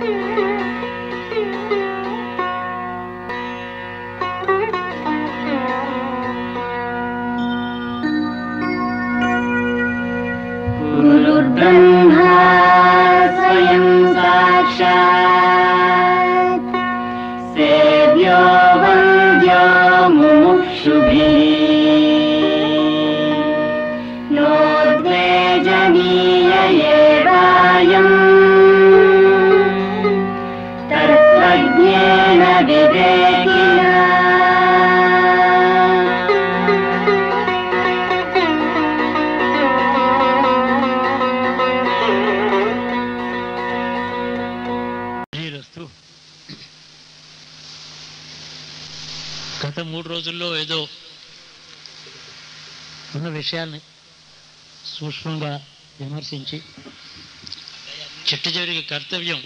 गुरुर्ब्रह्मा स्वयं साक्षात् सेव्यो वन्द्यो मुमुक्षुभिः नोद्वेजनीय एवायम् तत्त्वज्ञेन विवेकिना శ్రీరస్తు గత మూడు రోజుల్లో ఏదో ఉన్న విషయాల్ని సూక్ష్మంగా విమర్శించి చిట్ట చివరికి కర్తవ్యం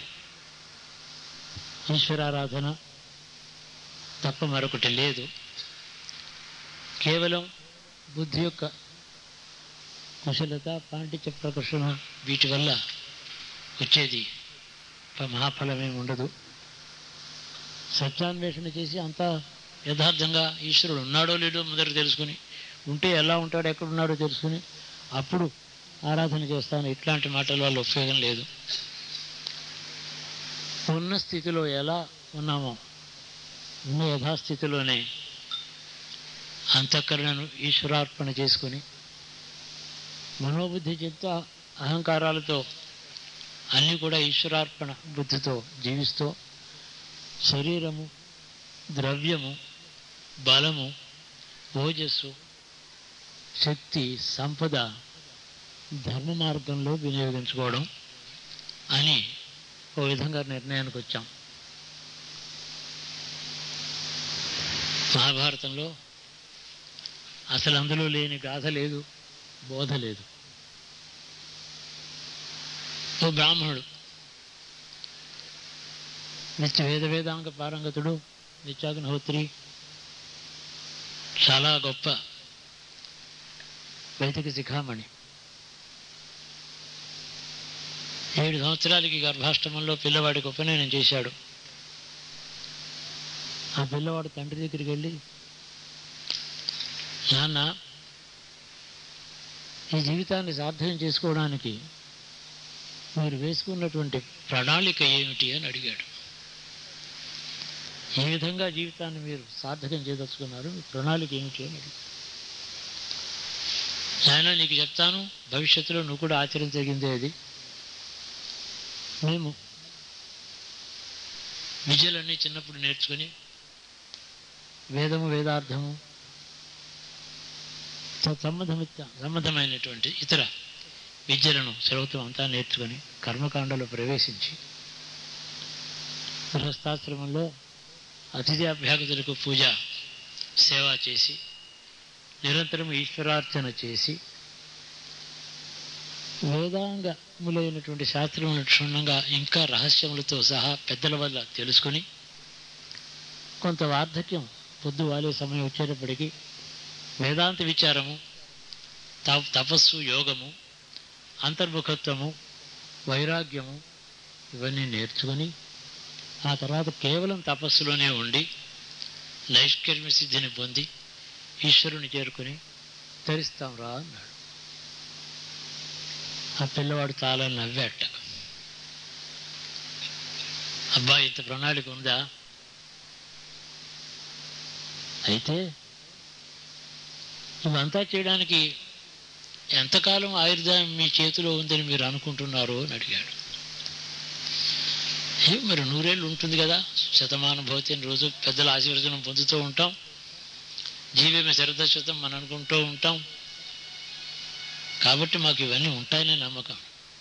ఈశ్వరారాధన తప్ప మరొకటి లేదు కేవలం బుద్ధి యొక్క కుశలత పాండిత్య ప్రకర్షణ వీటి వల్ల వచ్చేది ఫ- మహాఫలమేమి ఉండదు సత్యాన్వేషణ చేసి అంతా యథార్థంగా ఈశ్వరుడు ఉన్నాడో లేడో మొదట తెలుసుకుని ఉంటే ఎలా ఉంటాడో ఎక్కడ ఉన్నాడో తెలుసుకుని అప్పుడు ఆరాధన చేస్తాను ఇట్లాంటి మాటల వల్ల ఉపయోగం లేదు ఉన్న స్థితిలో ఎలా ఉన్నామో ఉన్న యథాస్థితిలోనే అంతఃకరణను ఈశ్వరార్పణ చేసుకుని మనోబుద్ధి చిత్త అహంకారాలతో అన్నీ కూడా ఈశ్వరార్పణ బుద్ధితో జీవిస్తూ శరీరము ద్రవ్యము బలము ఓజస్సు శక్తి సంపద ధర్మ మార్గంలో వినియోగించుకోవడం అని ఓ విధంగా నిర్ణయానికి వచ్చాం మహాభారతంలో అసలు అందులో లేని గాథ లేదు బోధ లేదు ఓ బ్రాహ్మణుడు నిత్య వేద వేదాంగ పారంగతుడు నిత్యాగ్నిహోత్రి చాలా గొప్ప వైదిక శిఖామణి ఏడు సంవత్సరాలకి గర్భాష్టమంలో పిల్లవాడికి ఉపనయనం చేశాడు ఆ పిల్లవాడు తండ్రి దగ్గరికి వెళ్ళి నాన్న ఈ జీవితాన్ని సార్థకం చేసుకోవడానికి మీరు వేసుకున్నటువంటి ప్రణాళిక ఏమిటి అని అడిగాడు ఏ విధంగా జీవితాన్ని మీరు సార్థకం చేయదలుచుకున్నారు మీ ప్రణాళిక ఏమిటి అని అడిగాడు నాయన నీకు చెప్తాను భవిష్యత్తులో నువ్వు కూడా ఆచరించగిందే అది మేము విద్యలన్నీ చిన్నప్పుడు నేర్చుకుని వేదము వేదార్థము సంబంధమిత సంబంధమైనటువంటి ఇతర విద్యలను సెలవుతో అంతా నేర్చుకొని కర్మకాండలో ప్రవేశించి గృహస్థాశ్రమంలో అతిథి అభ్యాగతులకు పూజ సేవ చేసి నిరంతరం ఈశ్వరార్చన చేసి వేదాంగములైనటువంటి శాస్త్రములను క్షుణ్ణంగా ఇంకా రహస్యములతో సహా పెద్దల వల్ల తెలుసుకొని కొంత వార్ధక్యం పొద్దు వాలే సమయం వచ్చేటప్పటికి వేదాంత విచారము త- తపస్సు యోగము అంతర్ముఖత్వము వైరాగ్యము ఇవన్నీ నేర్చుకొని ఆ తర్వాత కేవలం తపస్సులోనే ఉండి నైష్కర్మ్య సిద్ధిని పొంది ఈశ్వరుని చేరుకుని ధరిస్తాం రా అన్నాడు ఆ పిల్లవాడు చాలా నవ్వాట అబ్బా ఇంత ప్రణాళిక ఉందా అయితే ఇవంతా చేయడానికి ఎంతకాలం ఆయుర్దాయం మీ చేతిలో ఉందని మీరు అనుకుంటున్నారు అని అడిగాడు ఏ మరి నూరేళ్ళు ఉంటుంది కదా శతమానం భవతి అని రోజు పెద్దల ఆశీర్వచనం పొందుతూ ఉంటాం జీవమే శరదశతం మనం అనుకుంటూ ఉంటాం కాబట్టి మాకు ఇవన్నీ ఉంటాయనే నమ్మకం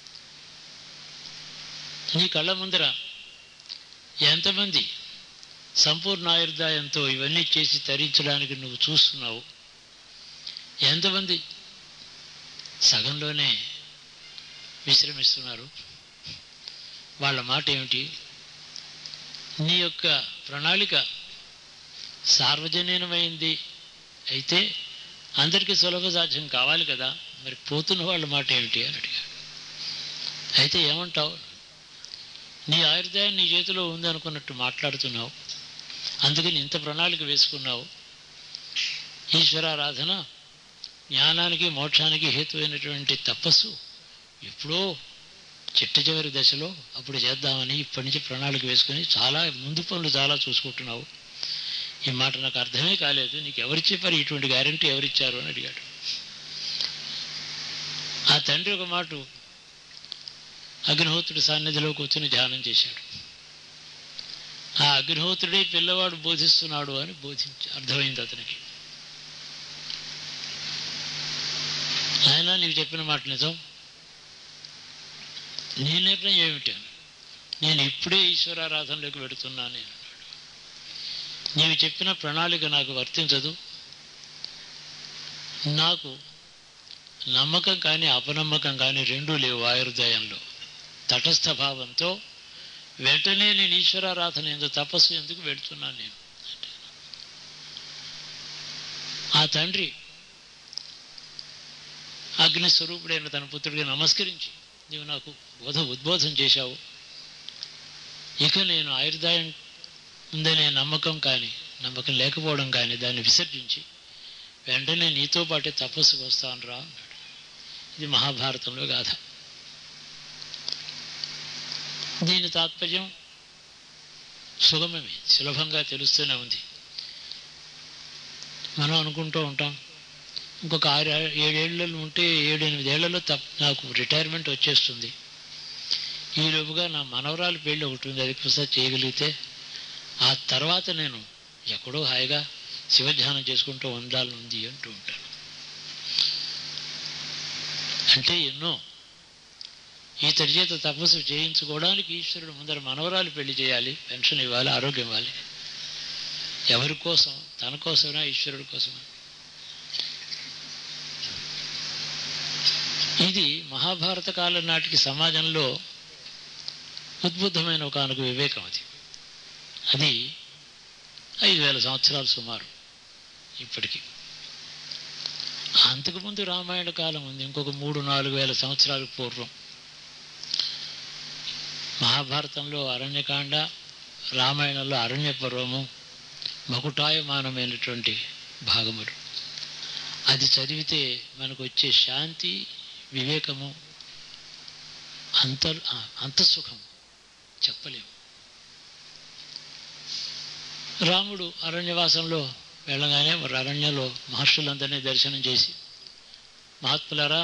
నీ కళ్ళ ముందర ఎంతమంది సంపూర్ణ ఆయుర్దాయంతో ఇవన్నీ చేసి తరించడానికి నువ్వు చూస్తున్నావు ఎంతమంది సగంలోనే విశ్రమిస్తున్నారు వాళ్ళ మాట ఏమిటి నీ యొక్క ప్రణాళిక సార్వజనీనమైంది అయితే అందరికీ సులభ సాధ్యం కావాలి కదా మరి పోతున్న వాళ్ళ మాట ఏమిటి అని అడిగాడు అయితే ఏమంటావు నీ ఆయుర్దాయం నీ చేతిలో ఉంది అనుకున్నట్టు మాట్లాడుతున్నావు అందుకని ఇంత ప్రణాళిక వేసుకున్నావు ఈశ్వరారాధన జ్ఞానానికి మోక్షానికి హేతువైనటువంటి తపస్సు ఎప్పుడో చిట్ట చివరి దశలో అప్పుడు చేద్దామని ఇప్పటి నుంచి ప్రణాళిక వేసుకొని చాలా ముందు పనులు చాలా చూసుకుంటున్నావు ఈ మాట నాకు అర్థమే కాలేదు నీకు ఎవరు చెప్పారు ఇటువంటి గ్యారంటీ ఎవరిచ్చారు అని అడిగాడు ఆ తండ్రి ఒక మాట అగ్నిహోత్రుడి సన్నిధిలో కూర్చుని ధ్యానం చేశాడు ఆ అగ్నిహోత్రుడే పిల్లవాడు బోధిస్తున్నాడు అని బోధించి అర్థమైంది అతనికి ఆయన నీవు చెప్పిన మాట నిజం నీ నిర్ణయం ఏమిటి అని నేను ఇప్పుడే ఈశ్వరారాధనలోకి వెడుతున్నాను నేను అన్నాడు నీవు చెప్పిన ప్రణాళిక నాకు వర్తించదు నాకు నమ్మకం కానీ అపనమ్మకం కానీ రెండూ లేవు ఆయుర్దాయంలో తటస్థ భావంతో వెంటనే నేను ఈశ్వరారాధన ఎందుకు తపస్సు ఎందుకు వెడుతున్నాను నేను ఆ తండ్రి అగ్ని స్వరూపుడైన తన పుత్రుడికి నమస్కరించి నీవు నాకు బోధ ఉద్బోధం చేశావు ఇక నేను ఆయుర్దాయం ఉందనే నమ్మకం కానీ నమ్మకం లేకపోవడం కానీ దాన్ని విసర్జించి వెంటనే నీతో పాటే తపస్సుకు వస్తాను రా అన్నాడు ఇది మహాభారతంలో గాథ దీని తాత్పర్యం సుగమమే సులభంగా తెలుస్తూనే ఉంది మనం అనుకుంటూ ఉంటాం ఇంకొక ఆరు ఏడేళ్ళు ఉంటే ఏడు ఎనిమిదేళ్లలో తప్ప నాకు రిటైర్మెంట్ వచ్చేస్తుంది ఈలోపుగా నా మనవరాలు పెళ్ళి ఒకటి ఉంది అది ప్రసాద్ చేయగలిగితే ఆ తర్వాత నేను ఎక్కడో హాయిగా శివధ్యానం చేసుకుంటూ ఉండాలని ఉంది అంటూ ఉంటాను అంటే ఎన్నో ఇతడి చేత తపస్సు చేయించుకోవడానికి ఈశ్వరుడు ముందర మనవరాలు పెళ్లి చేయాలి పెన్షన్ ఇవ్వాలి ఆరోగ్యం ఇవ్వాలి ఎవరి కోసం తన కోసమైనా ఈశ్వరుడి కోసమా ఇది మహాభారత కాలం నాటికి సమాజంలో ఉద్బుద్ధమైన ఒక అనుకు వివేకం అది అది ఐదు వేల సంవత్సరాలు సుమారు ఇప్పటికి అంతకుముందు రామాయణ కాలం ఉంది ఇంకొక మూడు నాలుగు వేల సంవత్సరాల పూర్వం మహాభారతంలో అరణ్యకాండ రామాయణంలో అరణ్య పర్వము మకుటాయమానమైనటువంటి భాగములు అది చదివితే మనకు వచ్చే శాంతి వివేకము అంత అంతఃసుఖం చెప్పలేము రాముడు అరణ్యవాసంలో వెళ్ళగానే మరి అరణ్యంలో మహర్షులందరినీ దర్శనం చేసి మహాత్ములారా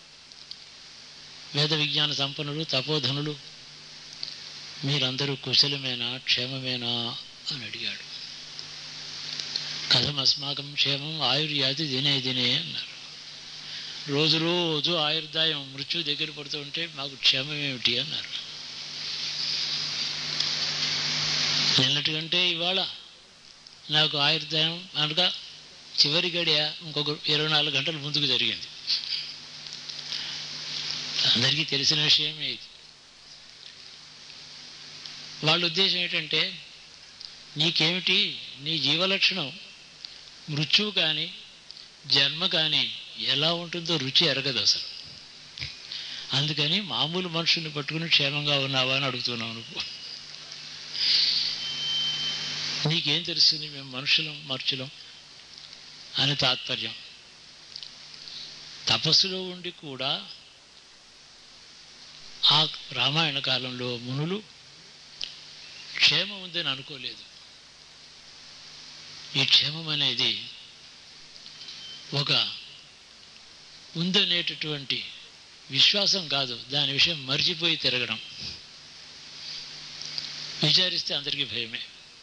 వేద విజ్ఞాన సంపన్నులు తపోధనులు మీరందరూ కుశలమేనా క్షేమమేనా అని అడిగాడు కథం అస్మాకం క్షేమం ఆయుర్యాతి దినే దినే అన్నారు రోజు రోజు ఆయుర్దాయం మృత్యు దగ్గర పడుతూ ఉంటే మాకు క్షేమం ఏమిటి అన్నారు నిన్నటి కంటే ఇవాళ నాకు ఆయుర్దాయం అనగా చివరి గడియ ఇంకొక ఇరవై నాలుగు గంటల ముందుకు జరిగింది అందరికీ తెలిసిన విషయమే ఇది వాళ్ళ ఉద్దేశం ఏంటంటే నీకేమిటి నీ జీవలక్షణం మృత్యువు కానీ జన్మ కానీ ఎలా ఉంటుందో రుచి ఎరగదు అసలు అందుకని మామూలు మనుషుల్ని పట్టుకుని క్షేమంగా ఉన్నావా అని అడుగుతున్నావు నువ్వు నీకేం తెలుస్తుంది మేము మనుషులం మనుషులం అని తాత్పర్యం తపస్సులో ఉండి కూడా ఆ రామాయణ కాలంలో మునులు క్షేమం ఉందని అనుకోలేదు ఈ క్షేమం అనేది ఒక ఉందనేటటువంటి విశ్వాసం కాదు దాని విషయం మర్చిపోయి తిరగడం విచారిస్తే అందరికీ భయమే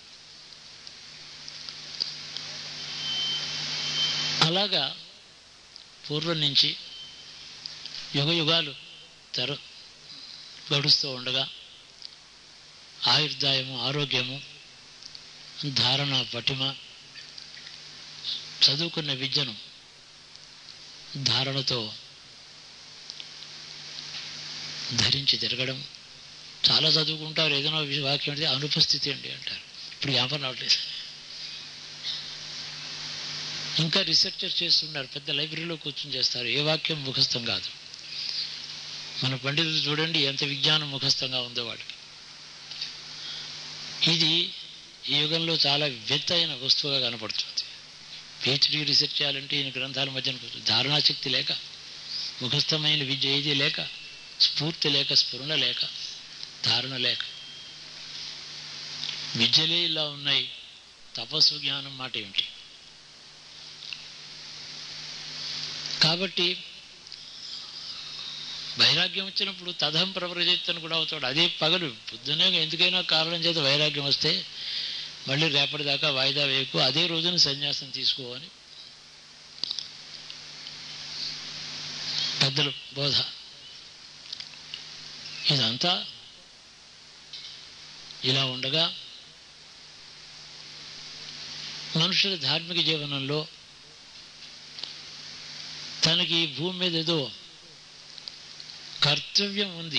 అలాగా పూర్వం నుంచి యుగ యుగాలు తెర గడుస్తూ ఉండగా ఆయుర్దాయము ఆరోగ్యము ధారణ పటిమ చదువుకున్న విద్యను ధారణతో ధరించి తిరగడం చాలా చదువుకుంటారు ఏదైనా విష- వాక్యం అంటే అనుపస్థితి అండి అంటారు ఇప్పుడు జ్ఞాపకం రావట్లేదు ఇంకా రీసెర్చర్ చేస్తున్నారు పెద్ద లైబ్రరీలో కూర్చొని చేస్తారు ఏ వాక్యం ముఖస్థం కాదు మన పండితులు చూడండి ఎంత విజ్ఞానం ముఖస్థంగా ఉందో వాడికి ఇది ఈ యుగంలో చాలా వింతైన వస్తువుగా కనపడుతుంది పిహెచ్డి రీసెర్చ్ చేయాలంటే ఈయన గ్రంథాల మధ్యన కూర్చొని ధారణాశక్తి లేక ముఖస్థమైన విద్య ఏది లేక స్ఫూర్తి లేక స్ఫురణ లేక ధారణ లేక విద్యలే ఇలా ఉన్నాయి తపస్సు జ్ఞానం మాట ఏమిటి కాబట్టి వైరాగ్యం వచ్చినప్పుడు తదహం ప్రవరజిత్తను కూడా అవుతాడు అదే పగలు పొద్దునే ఎందుకైనా కారణం చేత వైరాగ్యం వస్తే మళ్ళీ రేపటిదాకా వాయిదా వేయకు అదే రోజున సన్యాసం తీసుకో అని పెద్దలు బోధ ఇదంతా ఇలా ఉండగా మనుషుల ధార్మిక జీవనంలో తనకి ఈ భూమి మీద ఏదో కర్తవ్యం ఉంది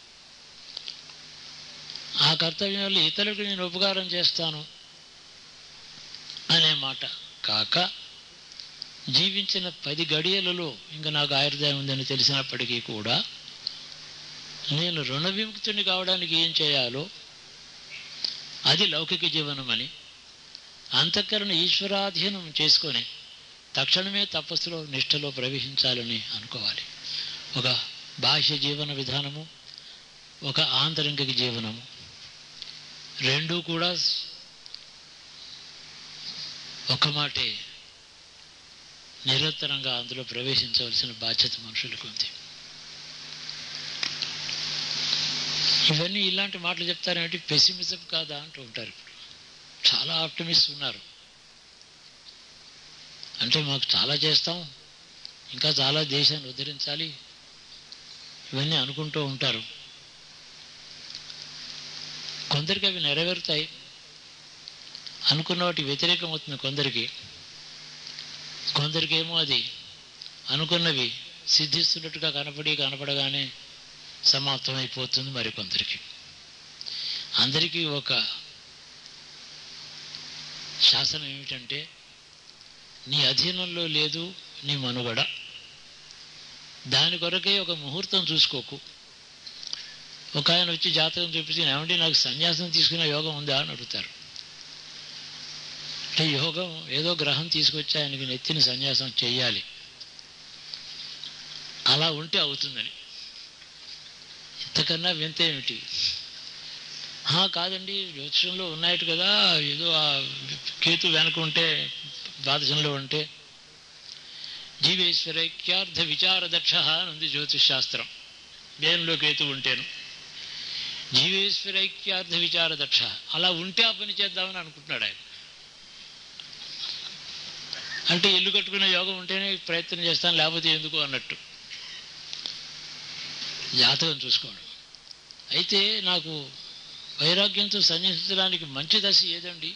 ఆ కర్తవ్యం వల్ల ఇతరులకు నేను ఉపకారం చేస్తాను అనే మాట కాక జీవించిన పది గడియలలో ఇంకా నాకు ఆయుర్దాయం ఉందని తెలిసినప్పటికీ కూడా నేను రుణ విముక్తుని కావడానికి ఏం చేయాలో అది లౌకిక జీవనమని అంతఃకరణ ఈశ్వరాధీనం చేసుకొని తక్షణమే తపస్సులో నిష్ఠలో ప్రవేశించాలని అనుకోవాలి ఒక బాహ్య జీవన విధానము ఒక ఆంతరంగిక జీవనము రెండూ కూడా ఒక మాటే నిరంతరంగా అందులో ప్రవేశించవలసిన బాధ్యత మనుషులకు ఉంది ఇవన్నీ ఇలాంటి మాటలు చెప్తారేమిటి పెసిమిజం కాదా అంటూ ఉంటారు ఇప్పుడు చాలా ఆప్టమిస్ట్ ఉన్నారు అంటే మాకు చాలా చేస్తాం ఇంకా చాలా దేశాన్ని ఉద్ధరించాలి ఇవన్నీ అనుకుంటూ ఉంటారు కొందరికి అవి నెరవేరుతాయి అనుకున్న వాటి వ్యతిరేకం అవుతుంది కొందరికి కొందరికేమో అది అనుకున్నవి సిద్ధిస్తున్నట్టుగా కనపడి కనపడగానే సమాప్తమైపోతుంది మరి కొందరికి అందరికీ ఒక శాసనం ఏమిటంటే నీ అధీనంలో లేదు నీ మనుగడ దాని కొరకే ఒక ముహూర్తం చూసుకోకు ఒక ఆయన వచ్చి జాతకం చూపించి ఏమంటే నాకు సన్యాసం తీసుకునే యోగం ఉందా అని అడుగుతారు అంటే యోగం ఏదో గ్రహం తీసుకొచ్చి ఆయనకి నెత్తిన సన్యాసం చెయ్యాలి అలా ఉంటే అవుతుందని ఇంతకన్నా వింత ఏమిటి "హా, కాదండి జ్యోతిషంలో ఉన్నాయట కదా ఏదో ఆ కేతు వెనక ఉంటే ద్వాదశంలో ఉంటే జీవేశ్వరైక్యార్థ విచార దక్ష అని ఉంది జ్యోతిష్ శాస్త్రం దేనిలో కేతు ఉంటేను జీవేశ్వరైక్యార్థ విచార దక్ష అలా ఉంటే ఆ పని చేద్దామని అనుకుంటున్నాడు ఆయన అంటే ఇల్లు కట్టుకునే యోగం ఉంటేనే ప్రయత్నం చేస్తాను లేకపోతే ఎందుకు అన్నట్టు జాతకం చూసుకోవడం అయితే నాకు వైరాగ్యంతో సన్యసించడానికి మంచి దశ ఏదండి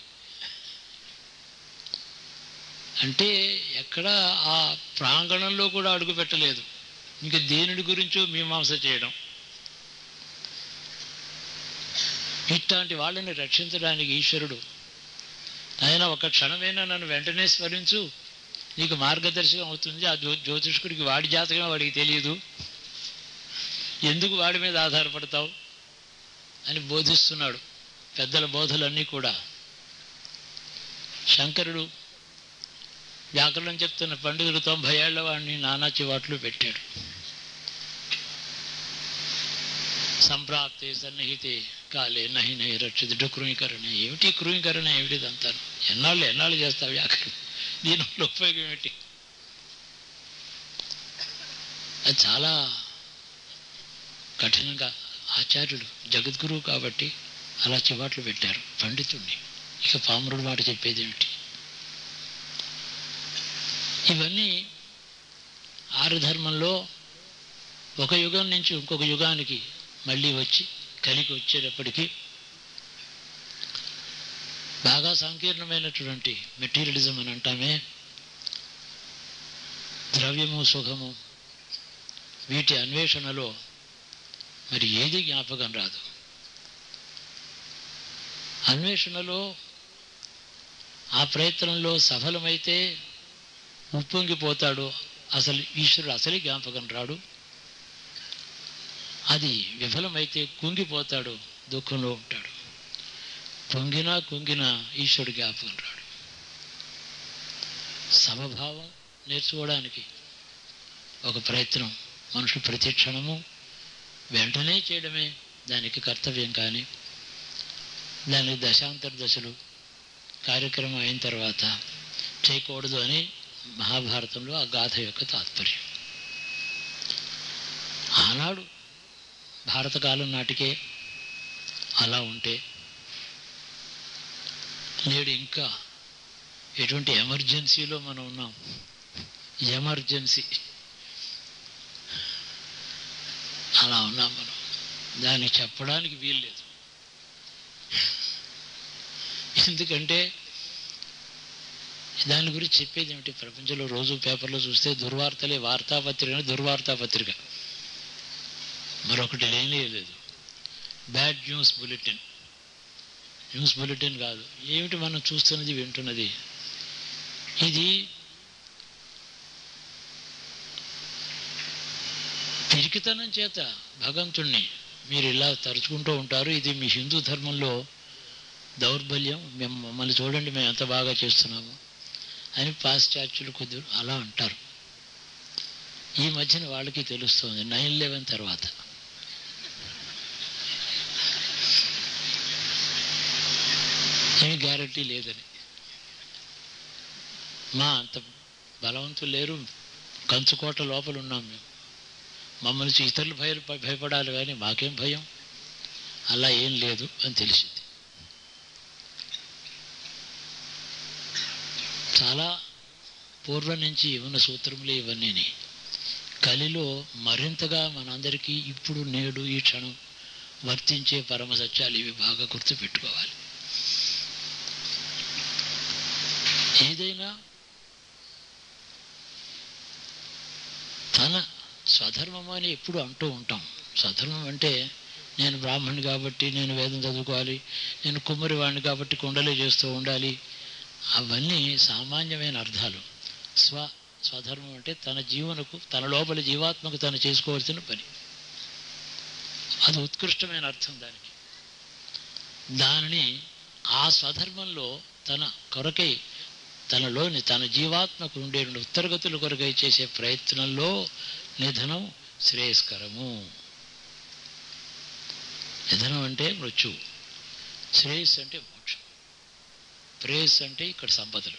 అంటే ఎక్కడ ఆ ప్రాంగణంలో కూడా అడుగు పెట్టలేదు ఇంకా దేనిని గురించో మీమాంస చేయడం ఇట్లాంటి వాళ్ళని రక్షించడానికి ఈశ్వరుడు ఆయన ఒక క్షణమైనా నన్ను వెంటనే స్మరించు నీకు మార్గదర్శకం అవుతుంది ఆ జ్యో జ్యోతిష్కుడికి వాడి జాతకం వాడికి తెలియదు ఎందుకు వాడి మీద ఆధారపడతావు అని బోధిస్తున్నాడు పెద్దల బోధలన్నీ కూడా శంకరుడు వ్యాకరణం చెప్తున్న పండితుడు తొంభై ఏళ్ల వాడిని నానా చివాట్లు పెట్టాడు సంప్రాప్తే సన్నిహితే కాలే నహి నహి రక్షిత కృమీకరణ ఏమిటి కృమీకరణ ఏమిటి ఇదంతాను ఎన్నాళ్ళు ఎన్నాళ్ళు చేస్తావు వ్యాకరణం దీనివల్ల ఉపయోగం ఏమిటి అది చాలా కఠినంగా ఆచార్యుడు జగద్గురువు కాబట్టి అలా చివాట్లు పెట్టారు పండితుడిని ఇక పామరుడు మాట చెప్పేది ఏమిటి ఇవన్నీ ఆరుధర్మంలో ఒక యుగం నుంచి ఇంకొక యుగానికి మళ్ళీ వచ్చి కలిగి వచ్చేటప్పటికీ బాగా సంకీర్ణమైనటువంటి మెటీరియలిజం అని అంటామే ద్రవ్యము సుఖము వీటి అన్వేషణలో మరి ఏది జ్ఞాపకం రాదు అన్వేషణలో ఆ ప్రయత్నంలో సఫలమైతే ఉప్పొంగిపోతాడు అసలు ఈశ్వరుడు అసలు జ్ఞాపకం రాడు అది విఫలమైతే కుంగిపోతాడు దుఃఖంలో ఉంటాడు పొంగినా కుంగినా ఈశ్వరుడు జ్ఞాపకం రాడు సమభావం నేర్చుకోవడానికి ఒక ప్రయత్నం మనుషులు ప్రతి క్షణము వెంటనే చేయడమే దానికి కర్తవ్యం కానీ దానికి దశాంతర దశలు కార్యక్రమం అయిన తర్వాత చేయకూడదు అని మహాభారతంలో ఆ గాథ యొక్క తాత్పర్యం ఆనాడు భారతకాలం నాటికే అలా ఉంటే నేడు ఇంకా ఎటువంటి ఎమర్జెన్సీలో మనం ఉన్నాం ఎమర్జెన్సీ అలా ఉన్నాం మనం దాన్ని చెప్పడానికి వీల్లేదు ఎందుకంటే దాని గురించి చెప్పేది ఏమిటి ప్రపంచంలో రోజు పేపర్లో చూస్తే దుర్వార్తలే వార్తాపత్రిక దుర్వార్తాపత్రిక మరొకటి లేనే లేదు bad news bulletin news bulletin కాదు ఏమిటి మనం చూస్తున్నది వింటున్నది ఇది పిరికితనం చేత భగవంతుణ్ణి మీరు ఇలా తరుచుకుంటూ ఉంటారు ఇది మీ హిందూ ధర్మంలో దౌర్బల్యం మేము మమ్మల్ని చూడండి మేము ఎంత బాగా చేస్తున్నాము అని పాశ్చాత్యులు కొద్ది అలా అంటారు ఈ మధ్యన వాళ్ళకి తెలుస్తుంది నైన్ లెవెన్ తర్వాత ఏమి గ్యారంటీ లేదని మా అంత బలవంతులు లేరు కంచుకోట లోపల ఉన్నాం మేము మమ్మల్ని చూసి ఇతరులు భయ భయపడాలి కానీ మాకేం భయం అలా ఏం లేదు అని తెలిసింది చాలా పూర్వం నుంచి ఉన్న సూత్రములే ఇవన్నీ కలిలో మరింతగా మనందరికీ ఇప్పుడు నేడు ఈ క్షణం వర్తించే పరమ సత్యాలు ఇవి బాగా గుర్తుపెట్టుకోవాలి ఏదైనా తన స్వధర్మం అని ఎప్పుడు అంటూ ఉంటాం స్వధర్మం అంటే నేను బ్రాహ్మణి కాబట్టి నేను వేదం చదువుకోవాలి నేను కుమ్మరివాణ్ణి కాబట్టి కుండలే చేస్తూ ఉండాలి అవన్నీ సామాన్యమైన అర్థాలు స్వ స్వధర్మం అంటే తన జీవనకు తన లోపల జీవాత్మకు తను చేసుకోవాల్సిన పని అది ఉత్కృష్టమైన అర్థం దానికి దానిని ఆ స్వధర్మంలో తన కొరకై తనలోని తన జీవాత్మకు ఉండే ఉత్తరగతుల కొరకై చేసే ప్రయత్నంలో నిధనం శ్రేయస్కరము నిధనం అంటే మృత్యువు శ్రేయస్ అంటే మోక్షం ప్రేయస్ అంటే ఇక్కడ సంపదలు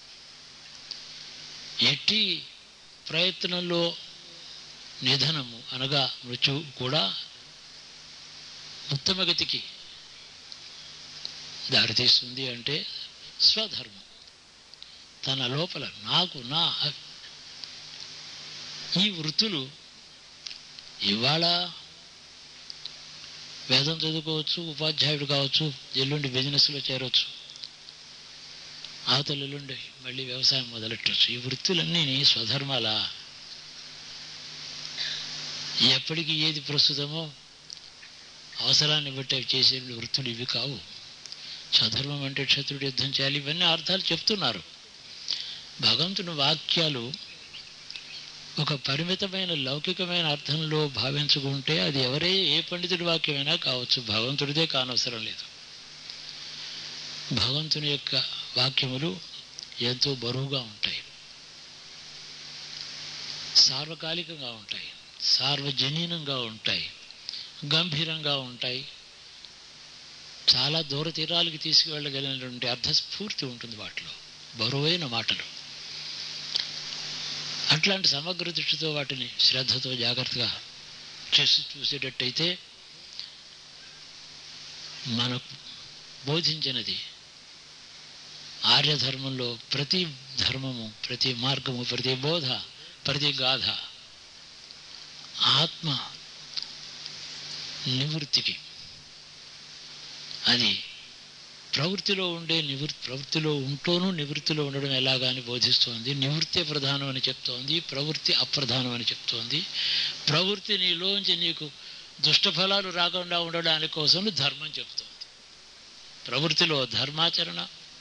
ఎట్టి ప్రయత్నంలో నిధనము అనగా మృత్యువు కూడా ఉత్తమగతికి దారితీస్తుంది అంటే స్వధర్మం తన లోపల నాకు నా ఈ వృత్తులు ఇవాళ వేదం చదువుకోవచ్చు ఉపాధ్యాయుడు కావచ్చు ఎల్లుండి బిజినెస్లో చేరవచ్చు అవతల ఎల్లుండి మళ్ళీ వ్యవసాయం మొదలెట్టవచ్చు ఈ వృత్తులన్నీ స్వధర్మాల ఎప్పటికి ఏది ప్రస్తుతమో అవసరాన్ని బట్టి అవి చేసే వృత్తులు ఇవి కావు స్వధర్మం అంటే క్షత్రుడు యుద్ధం చేయాలి ఇవన్నీ అర్థాలు చెప్తున్నారు భగవంతుని వాక్యాలు ఒక పరిమితమైన లౌకికమైన అర్థంలో భావించుకుంటే అది ఎవరే ఏ పండితుడి వాక్యమైనా కావచ్చు భగవంతుడిదే కానవసరం లేదు భగవంతుని యొక్క వాక్యములు ఎంతో బరువుగా ఉంటాయి సార్వకాలికంగా ఉంటాయి సార్వజనీనంగా ఉంటాయి గంభీరంగా ఉంటాయి చాలా దూర తీరాలకి తీసుకువెళ్ళగలిగినటువంటి అర్థస్ఫూర్తి ఉంటుంది వాటిలో బరువైన మాటలు అట్లాంటి సమగ్ర దృష్టితో వాటిని శ్రద్ధతో జాగ్రత్తగా చేసి చూసేటట్టయితే మనకు బోధించినది ఆర్యధర్మంలో ప్రతి ధర్మము ప్రతి మార్గము ప్రతి బోధ ప్రతి గాథ ఆత్మ నివృత్తికి అది ప్రవృత్తిలో ఉండే నివృత్తి ప్రవృత్తిలో ఉంటూనూ నివృత్తిలో ఉండడం ఎలాగాని బోధిస్తోంది నివృత్తే ప్రధానం అని చెప్తోంది ప్రవృత్తి అప్రధానం అని చెప్తోంది ప్రవృత్తి నీలోంచి నీకు దుష్టఫలాలు రాకుండా ఉండడానికి కోసం ధర్మం చెప్తోంది ప్రవృత్తిలో ధర్మాచరణ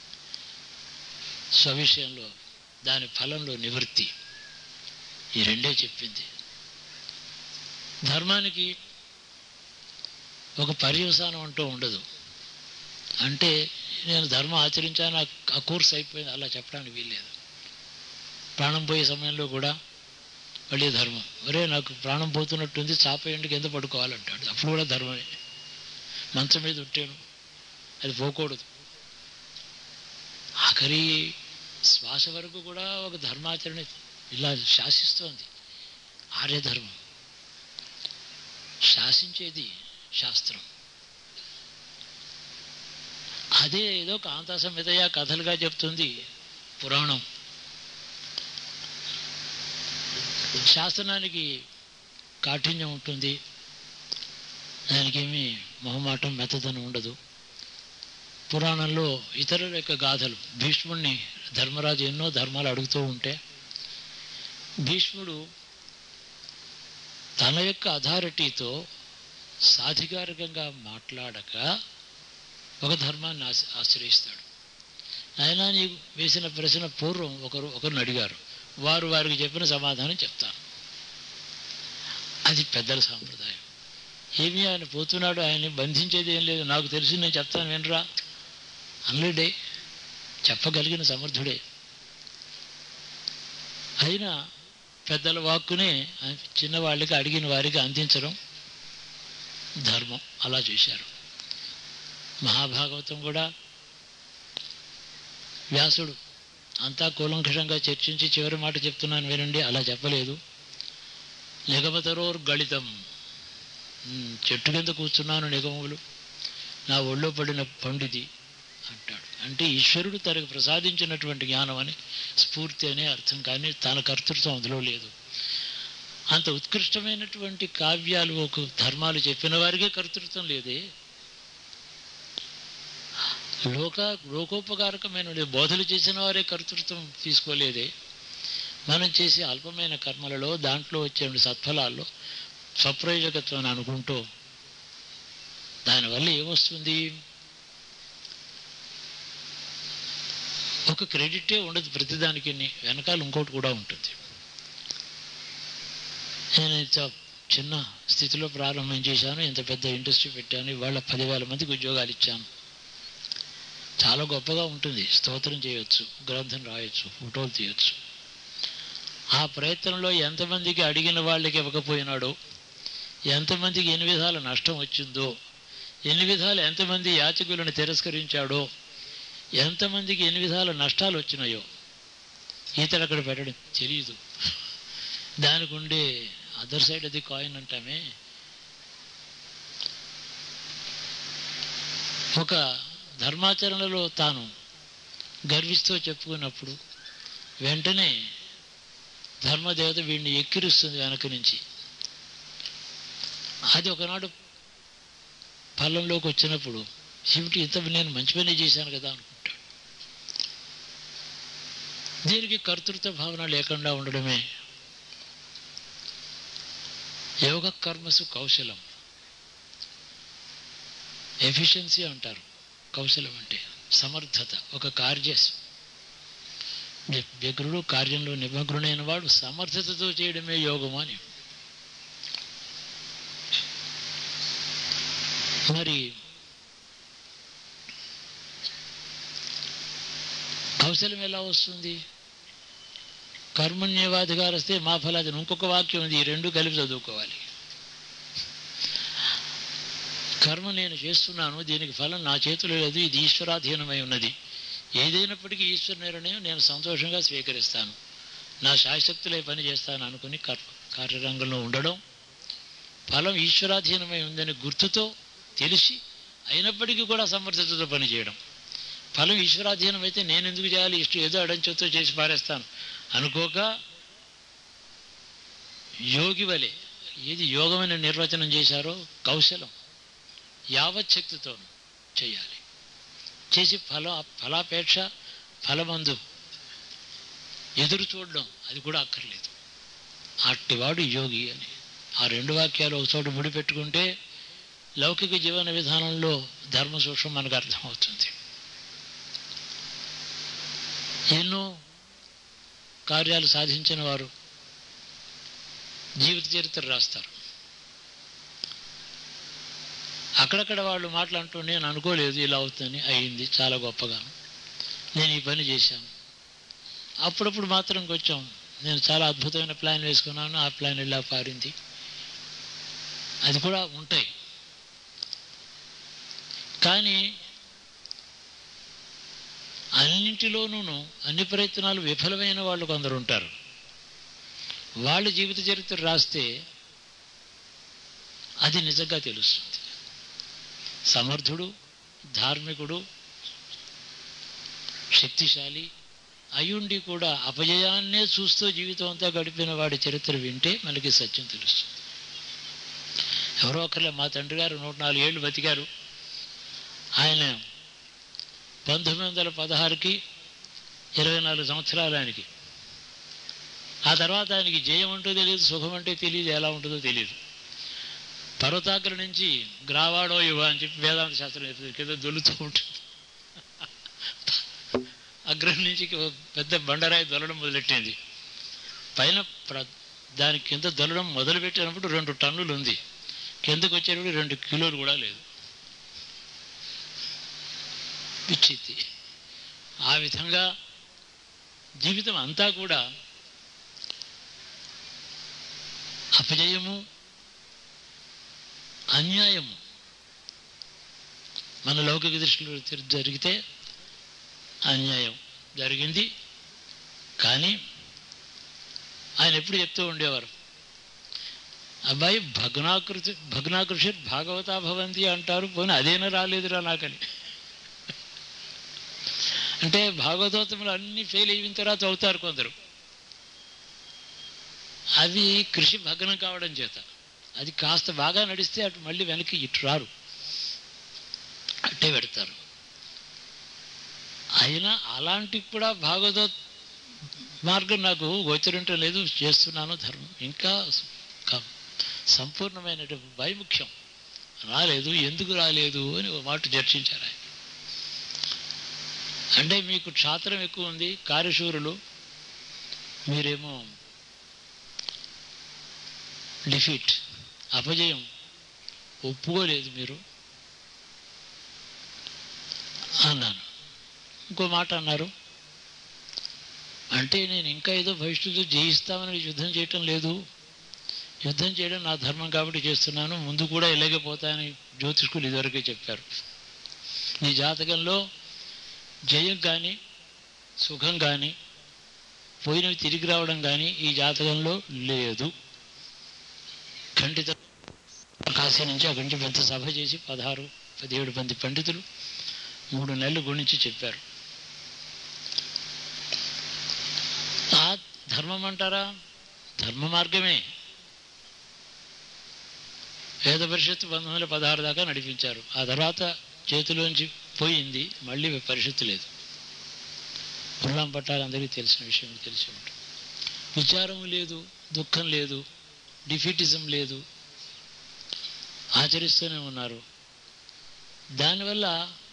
స్వవిషయంలో దాని ఫలంలో నివృత్తి ఈ రెండే చెప్పింది ధర్మానికి ఒక పర్యవసానం అంటూ ఉండదు అంటే నేను ధర్మం ఆచరించాను ఆ- ఆ కోర్స్ అయిపోయింది అలా చెప్పడానికి వీల్లేదు ప్రాణం పోయే సమయంలో కూడా మళ్ళీ ధర్మం ఒరే నాకు ప్రాణం పోతున్నట్టుంది చాపేయండి కింద పడుకోవాలంటాడు అప్పుడు కూడా ధర్మమే మంచం మీద ఉంటాను అది పోకూడదు ఆఖరి శ్వాస వరకు కూడా ఒక ధర్మాచరణ ఇలా శాసిస్తోంది ఆర్యధర్మం శాసించేది శాస్త్రం అదే ఏదో కాంతా సంహితయ కథలుగా చెప్తుంది పురాణం శాసనానికి కాఠిన్యం ఉంటుంది దానికేమీ మొహమాటం మెత్తదనం ఉండదు పురాణంలో ఇతరుల యొక్క గాథలు భీష్ముడిని ధర్మరాజు ఎన్నో ధర్మాలు అడుగుతూ ఉంటే భీష్ముడు తన యొక్క అథారిటీతో సాధికారికంగా మాట్లాడక ఒక ధర్మాన్ని ఆశ- ఆశ్రయిస్తాడు ఆయన నీకు వేసిన ప్రశ్న పూర్వం ఒకరు ఒకరిని అడిగారు వారు వారికి చెప్పిన సమాధానం చెప్తాను అది పెద్దల సాంప్రదాయం ఏమి ఆయన పోతున్నాడు ఆయన్ని బంధించేది ఏం లేదు నాకు తెలిసి నేను చెప్తాను వినరా అనలేడే చెప్పగలిగిన సమర్థుడే అయినా పెద్దల వాక్కునే చిన్నవాళ్ళకి అడిగిన వారికి అందించడం ధర్మం అలా చేశారు మహాభాగవతం కూడా వ్యాసుడు అంతా కూలంకషంగా చర్చించి చివరి మాట చెప్తున్నాను వినండి అలా చెప్పలేదు నిగమతరోర్ గళితం ఉమ్, చెట్టు కింద కూర్చున్నాను నిగమములు నా ఒళ్ళో పడిన పండిది అంటాడు అంటే ఈశ్వరుడు తనకు ప్రసాదించినటువంటి జ్ఞానం అని స్ఫూర్తి అనే అర్థం కానీ తన కర్తృత్వం అందులో లేదు అంత ఉత్కృష్టమైనటువంటి కావ్యాలు ఒక ధర్మాలు చెప్పిన వారికే కర్తృత్వం లేదే లోక లోకోపకారకమైన బోధలు చేసిన వారే కర్తృత్వం తీసుకోలేదే మనం చేసే అల్పమైన కర్మలలో దాంట్లో వచ్చే సత్ఫలాల్లో స్వప్రయోజకత్వం అని అనుకుంటూ దానివల్ల ఏమొస్తుంది ఒక క్రెడిటే ఉండదు ప్రతిదానికి వెనకాల ఇంకోటి కూడా ఉంటుంది నేను ఇంత చిన్న స్థితిలో ప్రారంభం చేశాను ఇంత పెద్ద ఇండస్ట్రీ పెట్టాను ఇవాళ పదివేల మందికి ఉద్యోగాలు ఇచ్చాను చాలా గొప్పగా ఉంటుంది స్తోత్రం చేయొచ్చు గ్రంథం రాయొచ్చు ఫోటోలు తీయొచ్చు ఆ ప్రయత్నంలో ఎంతమందికి అడిగిన వాళ్ళకి ఇవ్వకపోయినాడో ఎంతమందికి ఎన్ని విధాల నష్టం వచ్చిందో ఎన్ని విధాలు ఎంతమంది యాచకులను తిరస్కరించాడో ఎంతమందికి ఎన్ని విధాల నష్టాలు వచ్చినాయో ఈతడు అక్కడ పెట్టడం తెలియదు దానికి ఉండే అదర్ సైడ్ అది కాయిన్ అంటామే ఒక ధర్మాచరణలో తాను గర్విస్తూ చెప్పుకున్నప్పుడు వెంటనే ధర్మదేవత వీడిని ఎక్కిరిస్తుంది వెనక నుంచి అది ఒకనాడు ఫలంలోకి వచ్చినప్పుడు శివుడి ఇంత నేను మంచి పని చేశాను కదా అనుకుంటాడు దీనికి కర్తృత్వ భావన లేకుండా ఉండడమే యోగ కర్మసు కౌశలం ఎఫిషియన్సీ అంటారు కౌశలం అంటే సమర్థత ఒక కార్య వ్య- వ్యగ్రుడు కార్యంలో నిమగ్నుడైన వాడు సమర్థతతో చేయడమే యోగము అని మరి కౌశలం ఎలా వస్తుంది కర్మణ్యవాధికారస్తే మా ఫలాది ఇంకొక వాక్యం ఉంది ఈ రెండు కలిపి చదువుకోవాలి కర్మ నేను చేస్తున్నాను దీనికి ఫలం నా చేతిలో లేదు ఇది ఈశ్వరాధీనమై ఉన్నది ఏదైనప్పటికీ ఈశ్వర నిర్ణయం నేను సంతోషంగా స్వీకరిస్తాను నా శాశక్తులే పని చేస్తాను అనుకుని కర్ కార్యరంగంలో ఉండడం ఫలం ఈశ్వరాధీనమై ఉందని గుర్తుతో తెలిసి అయినప్పటికీ కూడా సమర్థతతో పనిచేయడం ఫలం ఈశ్వరాధీనం అయితే నేను ఎందుకు చేయాలి ఇష్టం ఏదో అడంచొతో చేసి పారేస్తాను అనుకోక యోగి వలె ఏది యోగమైన నిర్వచనం చేశారో కౌశలం యావచ్చక్తితో చేయాలి చేసి ఫల ఫలాపేక్ష ఫలమందు ఎదురు చూడడం అది కూడా అక్కర్లేదు అట్టివాడు యోగి అని ఆ రెండు వాక్యాలు ఒక చోట ముడిపెట్టుకుంటే లౌకిక జీవన విధానంలో ధర్మ సూక్ష్మం మనకు అర్థమవుతుంది ఎన్నో కార్యాలు సాధించిన వారు జీవిత చరిత్ర రాస్తారు ఆ అక్కడక్కడ వాళ్ళు మాట్లాడుతూ నేను అనుకోలేదు ఇలా అవుతుందని అయింది చాలా గొప్పగా నేను ఈ పని చేశాను అప్పుడప్పుడు మాత్రం కొంచెం నేను చాలా అద్భుతమైన ప్లాన్ వేసుకున్నాను ఆ ప్లాన్ ఇలా పారింది అది కూడా ఉంటాయి కానీ అన్నింటిలోనూ అన్ని ప్రయత్నాలు విఫలమైన వాళ్ళు కొందరు ఉంటారు వాళ్ళ జీవిత చరిత్ర రాస్తే అది నిజంగా తెలుస్తుంది సమర్థుడు ధార్మికుడు శక్తిశాలి అయ్యుండి కూడా అపజయాన్నే చూస్తూ జీవితం అంతా గడిపిన వాడి చరిత్ర వింటే మనకి సత్యం తెలుస్తుంది ఎవరో ఒకరిలో మా తండ్రి గారు నూట నాలుగు ఏళ్ళు బతికారు ఆయన పంతొమ్మిది వందల పదహారుకి ఇరవై నాలుగు సంవత్సరాలు ఆయనకి ఆ తర్వాత ఆయనకి జయం అంటూ తెలియదు సుఖం అంటే తెలియదు ఎలా ఉంటుందో తెలియదు పర్వతాగ్ర నుంచి గ్రావాడో ఇవ అని చెప్పి వేదాంత శాస్త్రం చెప్తుంది కింద దొల్లుతూ ఉంటుంది అగ్రం నుంచి పెద్ద బండరాయి దొల్లడం మొదలెట్టింది పైన ప్ర దాని కింద దొల్లడం మొదలుపెట్టినప్పుడు రెండు టన్నులు ఉంది కిందకు వచ్చేటప్పుడు రెండు కిలోలు కూడా లేదు పిచ్చిత్తి ఆ విధంగా జీవితం అంతా కూడా అపజయము అన్యాయము మన లౌకిక దృష్టిలో తె- జరిగితే అన్యాయం జరిగింది కానీ ఆయన ఎప్పుడు చెప్తూ ఉండేవారు అబ్బాయి భగ్నాకృతి భగ్నాకృషి భాగవతా భవంతి అంటారు పోనీ అదేనా రాలేదురా నాకని అంటే భాగవతోత్తములు అన్నీ ఫెయిల్ అయిన తర్వాత అవుతారు కొందరు అవి కృషి భగ్నం కావడం చేత అది కాస్త బాగా నడిస్తే అటు మళ్ళీ వెనక్కి ఇటు రారు అట్టే పెడతారు అయినా అలాంటి కూడా భాగవత మార్గం నాకు గోచరించడం లేదు చేస్తున్నాను ధర్మం ఇంకా క- సంపూర్ణమైన వైముఖ్యం రాలేదు ఎందుకు రాలేదు అని ఒక మాట చర్చించారు ఆయన అంటే మీకు క్షాత్రం ఎక్కువ ఉంది కార్యశూరులు మీరేమో డిఫీట్ అపజయం ఒప్పుకోలేదు మీరు అన్నాను ఇంకో మాట అన్నారు అంటే నేను ఇంకా ఏదో భవిష్యత్తులో జయిస్తామని యుద్ధం చేయటం లేదు యుద్ధం చేయడం నా ధర్మం కాబట్టి చేస్తున్నాను ముందు కూడా ఇలాగే పోతాయని జ్యోతిష్కులు ఇదివరకే చెప్పారు నీ జాతకంలో జయం కానీ సుఖం కానీ పోయినవి తిరిగి రావడం కానీ ఈ జాతకంలో లేదు ఖండిత కాశీ నుంచి అక్కడి నుంచి పెద్ద సభ చేసి పదహారు పదిహేడు మంది పండితులు మూడు నెలలు గురించి చెప్పారు ఆ ధర్మం అంటారా ధర్మ మార్గమే వేద పరిషత్తు పంతొమ్మిది వందల పదహారు దాకా నడిపించారు ఆ తర్వాత చేతిలోంచి పోయింది మళ్ళీ పరిషత్తు లేదు పుల్లం పట్టాలు అందరికీ తెలిసిన విషయం తెలిసి ఉంటుంది విచారం లేదు దుఃఖం లేదు డిఫీటిజం లేదు ఆచరిస్తూనే ఉన్నారు దానివల్ల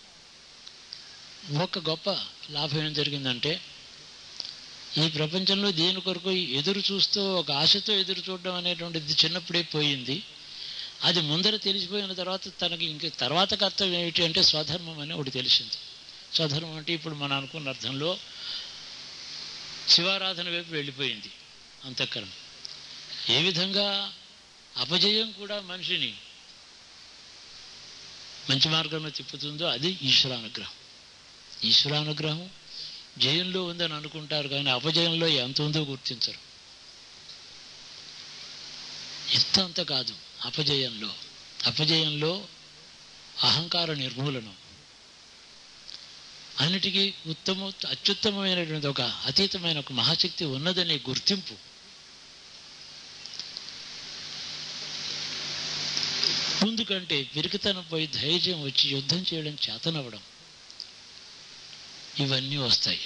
ఒక గొప్ప లాభం ఏం జరిగిందంటే ఈ ప్రపంచంలో దేని కొరకు ఎదురు చూస్తూ ఒక ఆశతో ఎదురు చూడడం అనేటువంటిది చిన్నప్పుడే పోయింది అది ముందర తెలిసిపోయిన తర్వాత తనకి ఇంక తర్వాత కర్తవ్యం ఏమిటి అంటే స్వధర్మం అని ఒకటి తెలిసింది స్వధర్మం అంటే ఇప్పుడు మనం అనుకున్న అర్థంలో శివారాధన వైపు వెళ్ళిపోయింది అంతఃకరణం ఏ విధంగా అపజయం కూడా మనిషిని మంచి మార్గంలో తిప్పుతుందో అది ఈశ్వరానుగ్రహం ఈశ్వరానుగ్రహం జయంలో ఉందని అనుకుంటారు కానీ అపజయంలో ఎంత ఉందో గుర్తించరు ఎంత అంత కాదు అపజయంలో అపజయంలో అహంకార నిర్మూలనం అన్నిటికీ ఉత్తమ అత్యుత్తమమైనటువంటి ఒక అతీతమైన ఒక మహాశక్తి ఉన్నదనే గుర్తింపు ముందుకంటే పిరికితనం పోయి ధైర్యం వచ్చి యుద్ధం చేయడం చేతనవ్వడం ఇవన్నీ వస్తాయి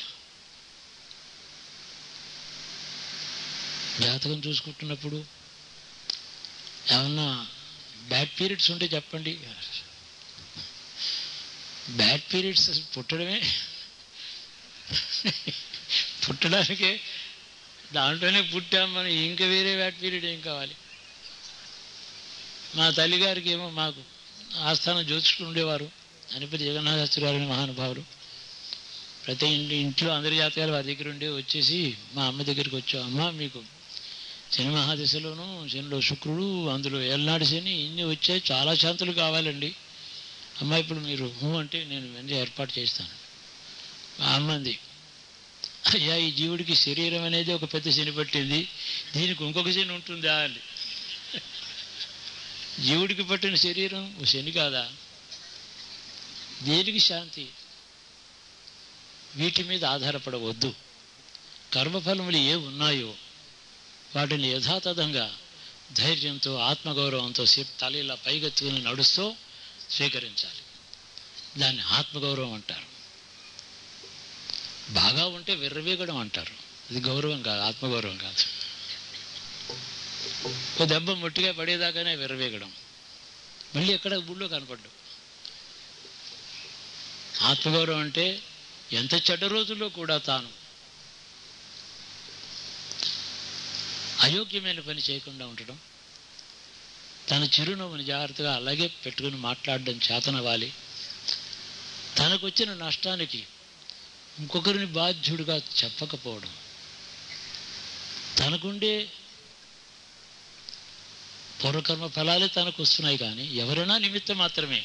జాతకం చూసుకుంటున్నప్పుడు ఏమన్నా బ్యాడ్ పీరియడ్స్ ఉంటే చెప్పండి బ్యాడ్ పీరియడ్స్ అసలు పుట్టడమే పుట్టడానికే దాంట్లోనే పుట్టాం మనం ఇంకా వేరే బ్యాడ్ పీరియడ్ ఏం కావాలి మా తల్లిగారికి ఏమో మాకు ఆస్థానం జ్యోతిష్కులు ఉండేవారు అనిపతి జగన్నాథ శాస్త్రి గారిని మహానుభావులు ప్రతి ఇంటి ఇంట్లో అందరి జాతకాలు వారి దగ్గర ఉండి వచ్చేసి మా అమ్మ దగ్గరికి వచ్చాం అమ్మ మీకు శని మహాదశలోను శనిలో శుక్రుడు అందులో ఏళ్ళనాడు శని ఇన్ని వచ్చాయి చాలా శాంతులు కావాలండి అమ్మ ఇప్పుడు మీరు హూ అంటే నేను వెంటనే ఏర్పాటు చేస్తాను మా అమ్మ అంది అయ్యా ఈ జీవుడికి శరీరం అనేది ఒక పెద్ద శని పట్టింది దీనికి ఇంకొక శని ఉంటుందా అని జీవుడికి పట్టిన శరీరం ఓ శని కాదా దేనికి శాంతి వీటి మీద ఆధారపడవద్దు కర్మఫలములు ఏ ఉన్నాయో వాటిని యథాతథంగా ధైర్యంతో ఆత్మగౌరవంతో సేపు తల ఇలా పైకెత్తుకుని నడుస్తూ స్వీకరించాలి దాన్ని ఆత్మగౌరవం అంటారు బాగా ఉంటే విర్రవీగడం అంటారు ఇది గౌరవం కాదు ఆత్మగౌరవం కాదు ఓ దెబ్బ ముట్టిగా పడేదాకానే విర్రవీగడం మళ్ళీ ఎక్కడ ఊళ్ళో కనపడ్డు ఆత్మగౌరవం అంటే ఎంత చెడ్డ రోజుల్లో కూడా తాను అయోగ్యమైన పని చేయకుండా ఉండడం తన చిరునవ్వుని జాగ్రత్తగా అలాగే పెట్టుకుని మాట్లాడడం చేతనవ్వాలి తనకు వచ్చిన నష్టానికి ఇంకొకరిని బాధ్యుడిగా చెప్పకపోవడం తనకుండే పూర్వకర్మ ఫలాలే తనకు వస్తున్నాయి కానీ ఎవరైనా నిమిత్తం మాత్రమే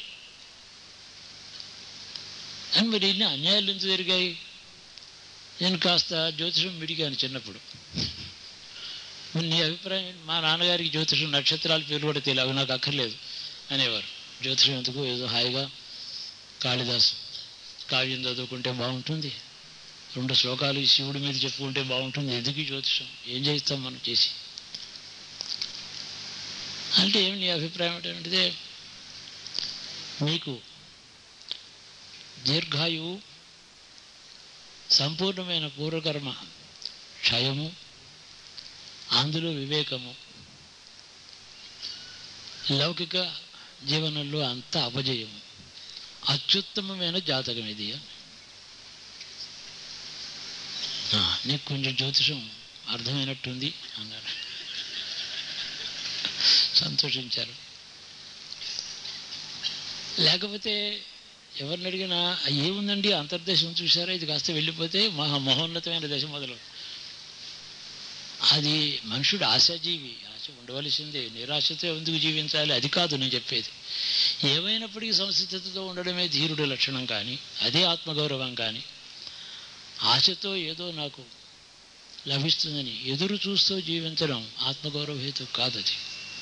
అని మరి ఇన్ని అన్యాయాలు ఎందుకు జరిగాయి నేను కాస్త జ్యోతిషం మిడిగాను చిన్నప్పుడు మరి నీ అభిప్రాయం ఏంటి? మా నాన్నగారికి జ్యోతిషం నక్షత్రాల పేర్లు కూడా తెలియదు అవి నాకు అక్కర్లేదు అనేవారు జ్యోతిషం ఎందుకు ఏదో హాయిగా కాళిదాసు కావ్యం చదువుకుంటే బాగుంటుంది రెండు శ్లోకాలు ఈ శివుడి మీద చెప్పుకుంటే బాగుంటుంది ఎందుకు ఈ జ్యోతిషం ఏం చేస్తాం మనం చేసి అంటే ఏమి నీ అభిప్రాయం ఏంటంటే మీకు దీర్ఘాయువు సంపూర్ణమైన పూర్వకర్మ క్షయము అందులో వివేకము లౌకిక జీవనంలో అంత అపజయము అత్యుత్తమమైన జాతకం ఇది ఆ, నీకు కొంచెం జ్యోతిషం అర్థమైనట్టుంది అన్నారు సంతోషించారు లేకపోతే ఎవరిని అడిగినా "ఆ, ఏముందండి అంతర్దేశం చూసారా ఇది కాస్త వెళ్ళిపోతే మహా మహోన్నతమైన దశ మొదలు అది మనుషుడు ఆశాజీవి ఆశ ఉండవలసిందే నిరాశతో ఎందుకు జీవించాలి అది కాదు నేను చెప్పేది ఏమైనప్పటికీ సంసిద్ధతతో ఉండడమే ధీరుడి లక్షణం కానీ అదే ఆత్మగౌరవం కానీ ఆశతో ఏదో నాకు లభిస్తుందని ఎదురు చూస్తూ జీవించడం ఆత్మగౌరవ హేతు కాదు అది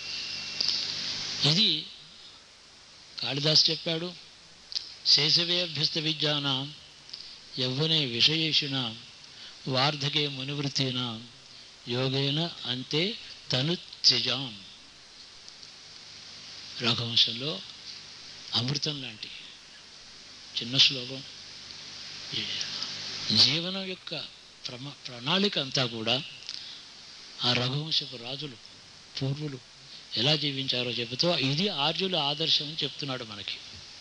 ఇది కాళిదాస్ చెప్పాడు శేషవే అభ్యస్త విద్యానాం యవ్వనే విషయేషునాం వార్ధకే మునివృత్తినాం యోగేన అంతే తను త్యజాం రఘువంశంలో అమృతం లాంటి చిన్న శ్లోకం ఈ జీవనం యొక్క ప్రమ ప్రణాళిక అంతా కూడా ఆ రఘువంశపు రాజులు పూర్వులు ఎలా జీవించారో చెబుతూ ఇది ఆర్యుల ఆదర్శం అని చెప్తున్నాడు మనకి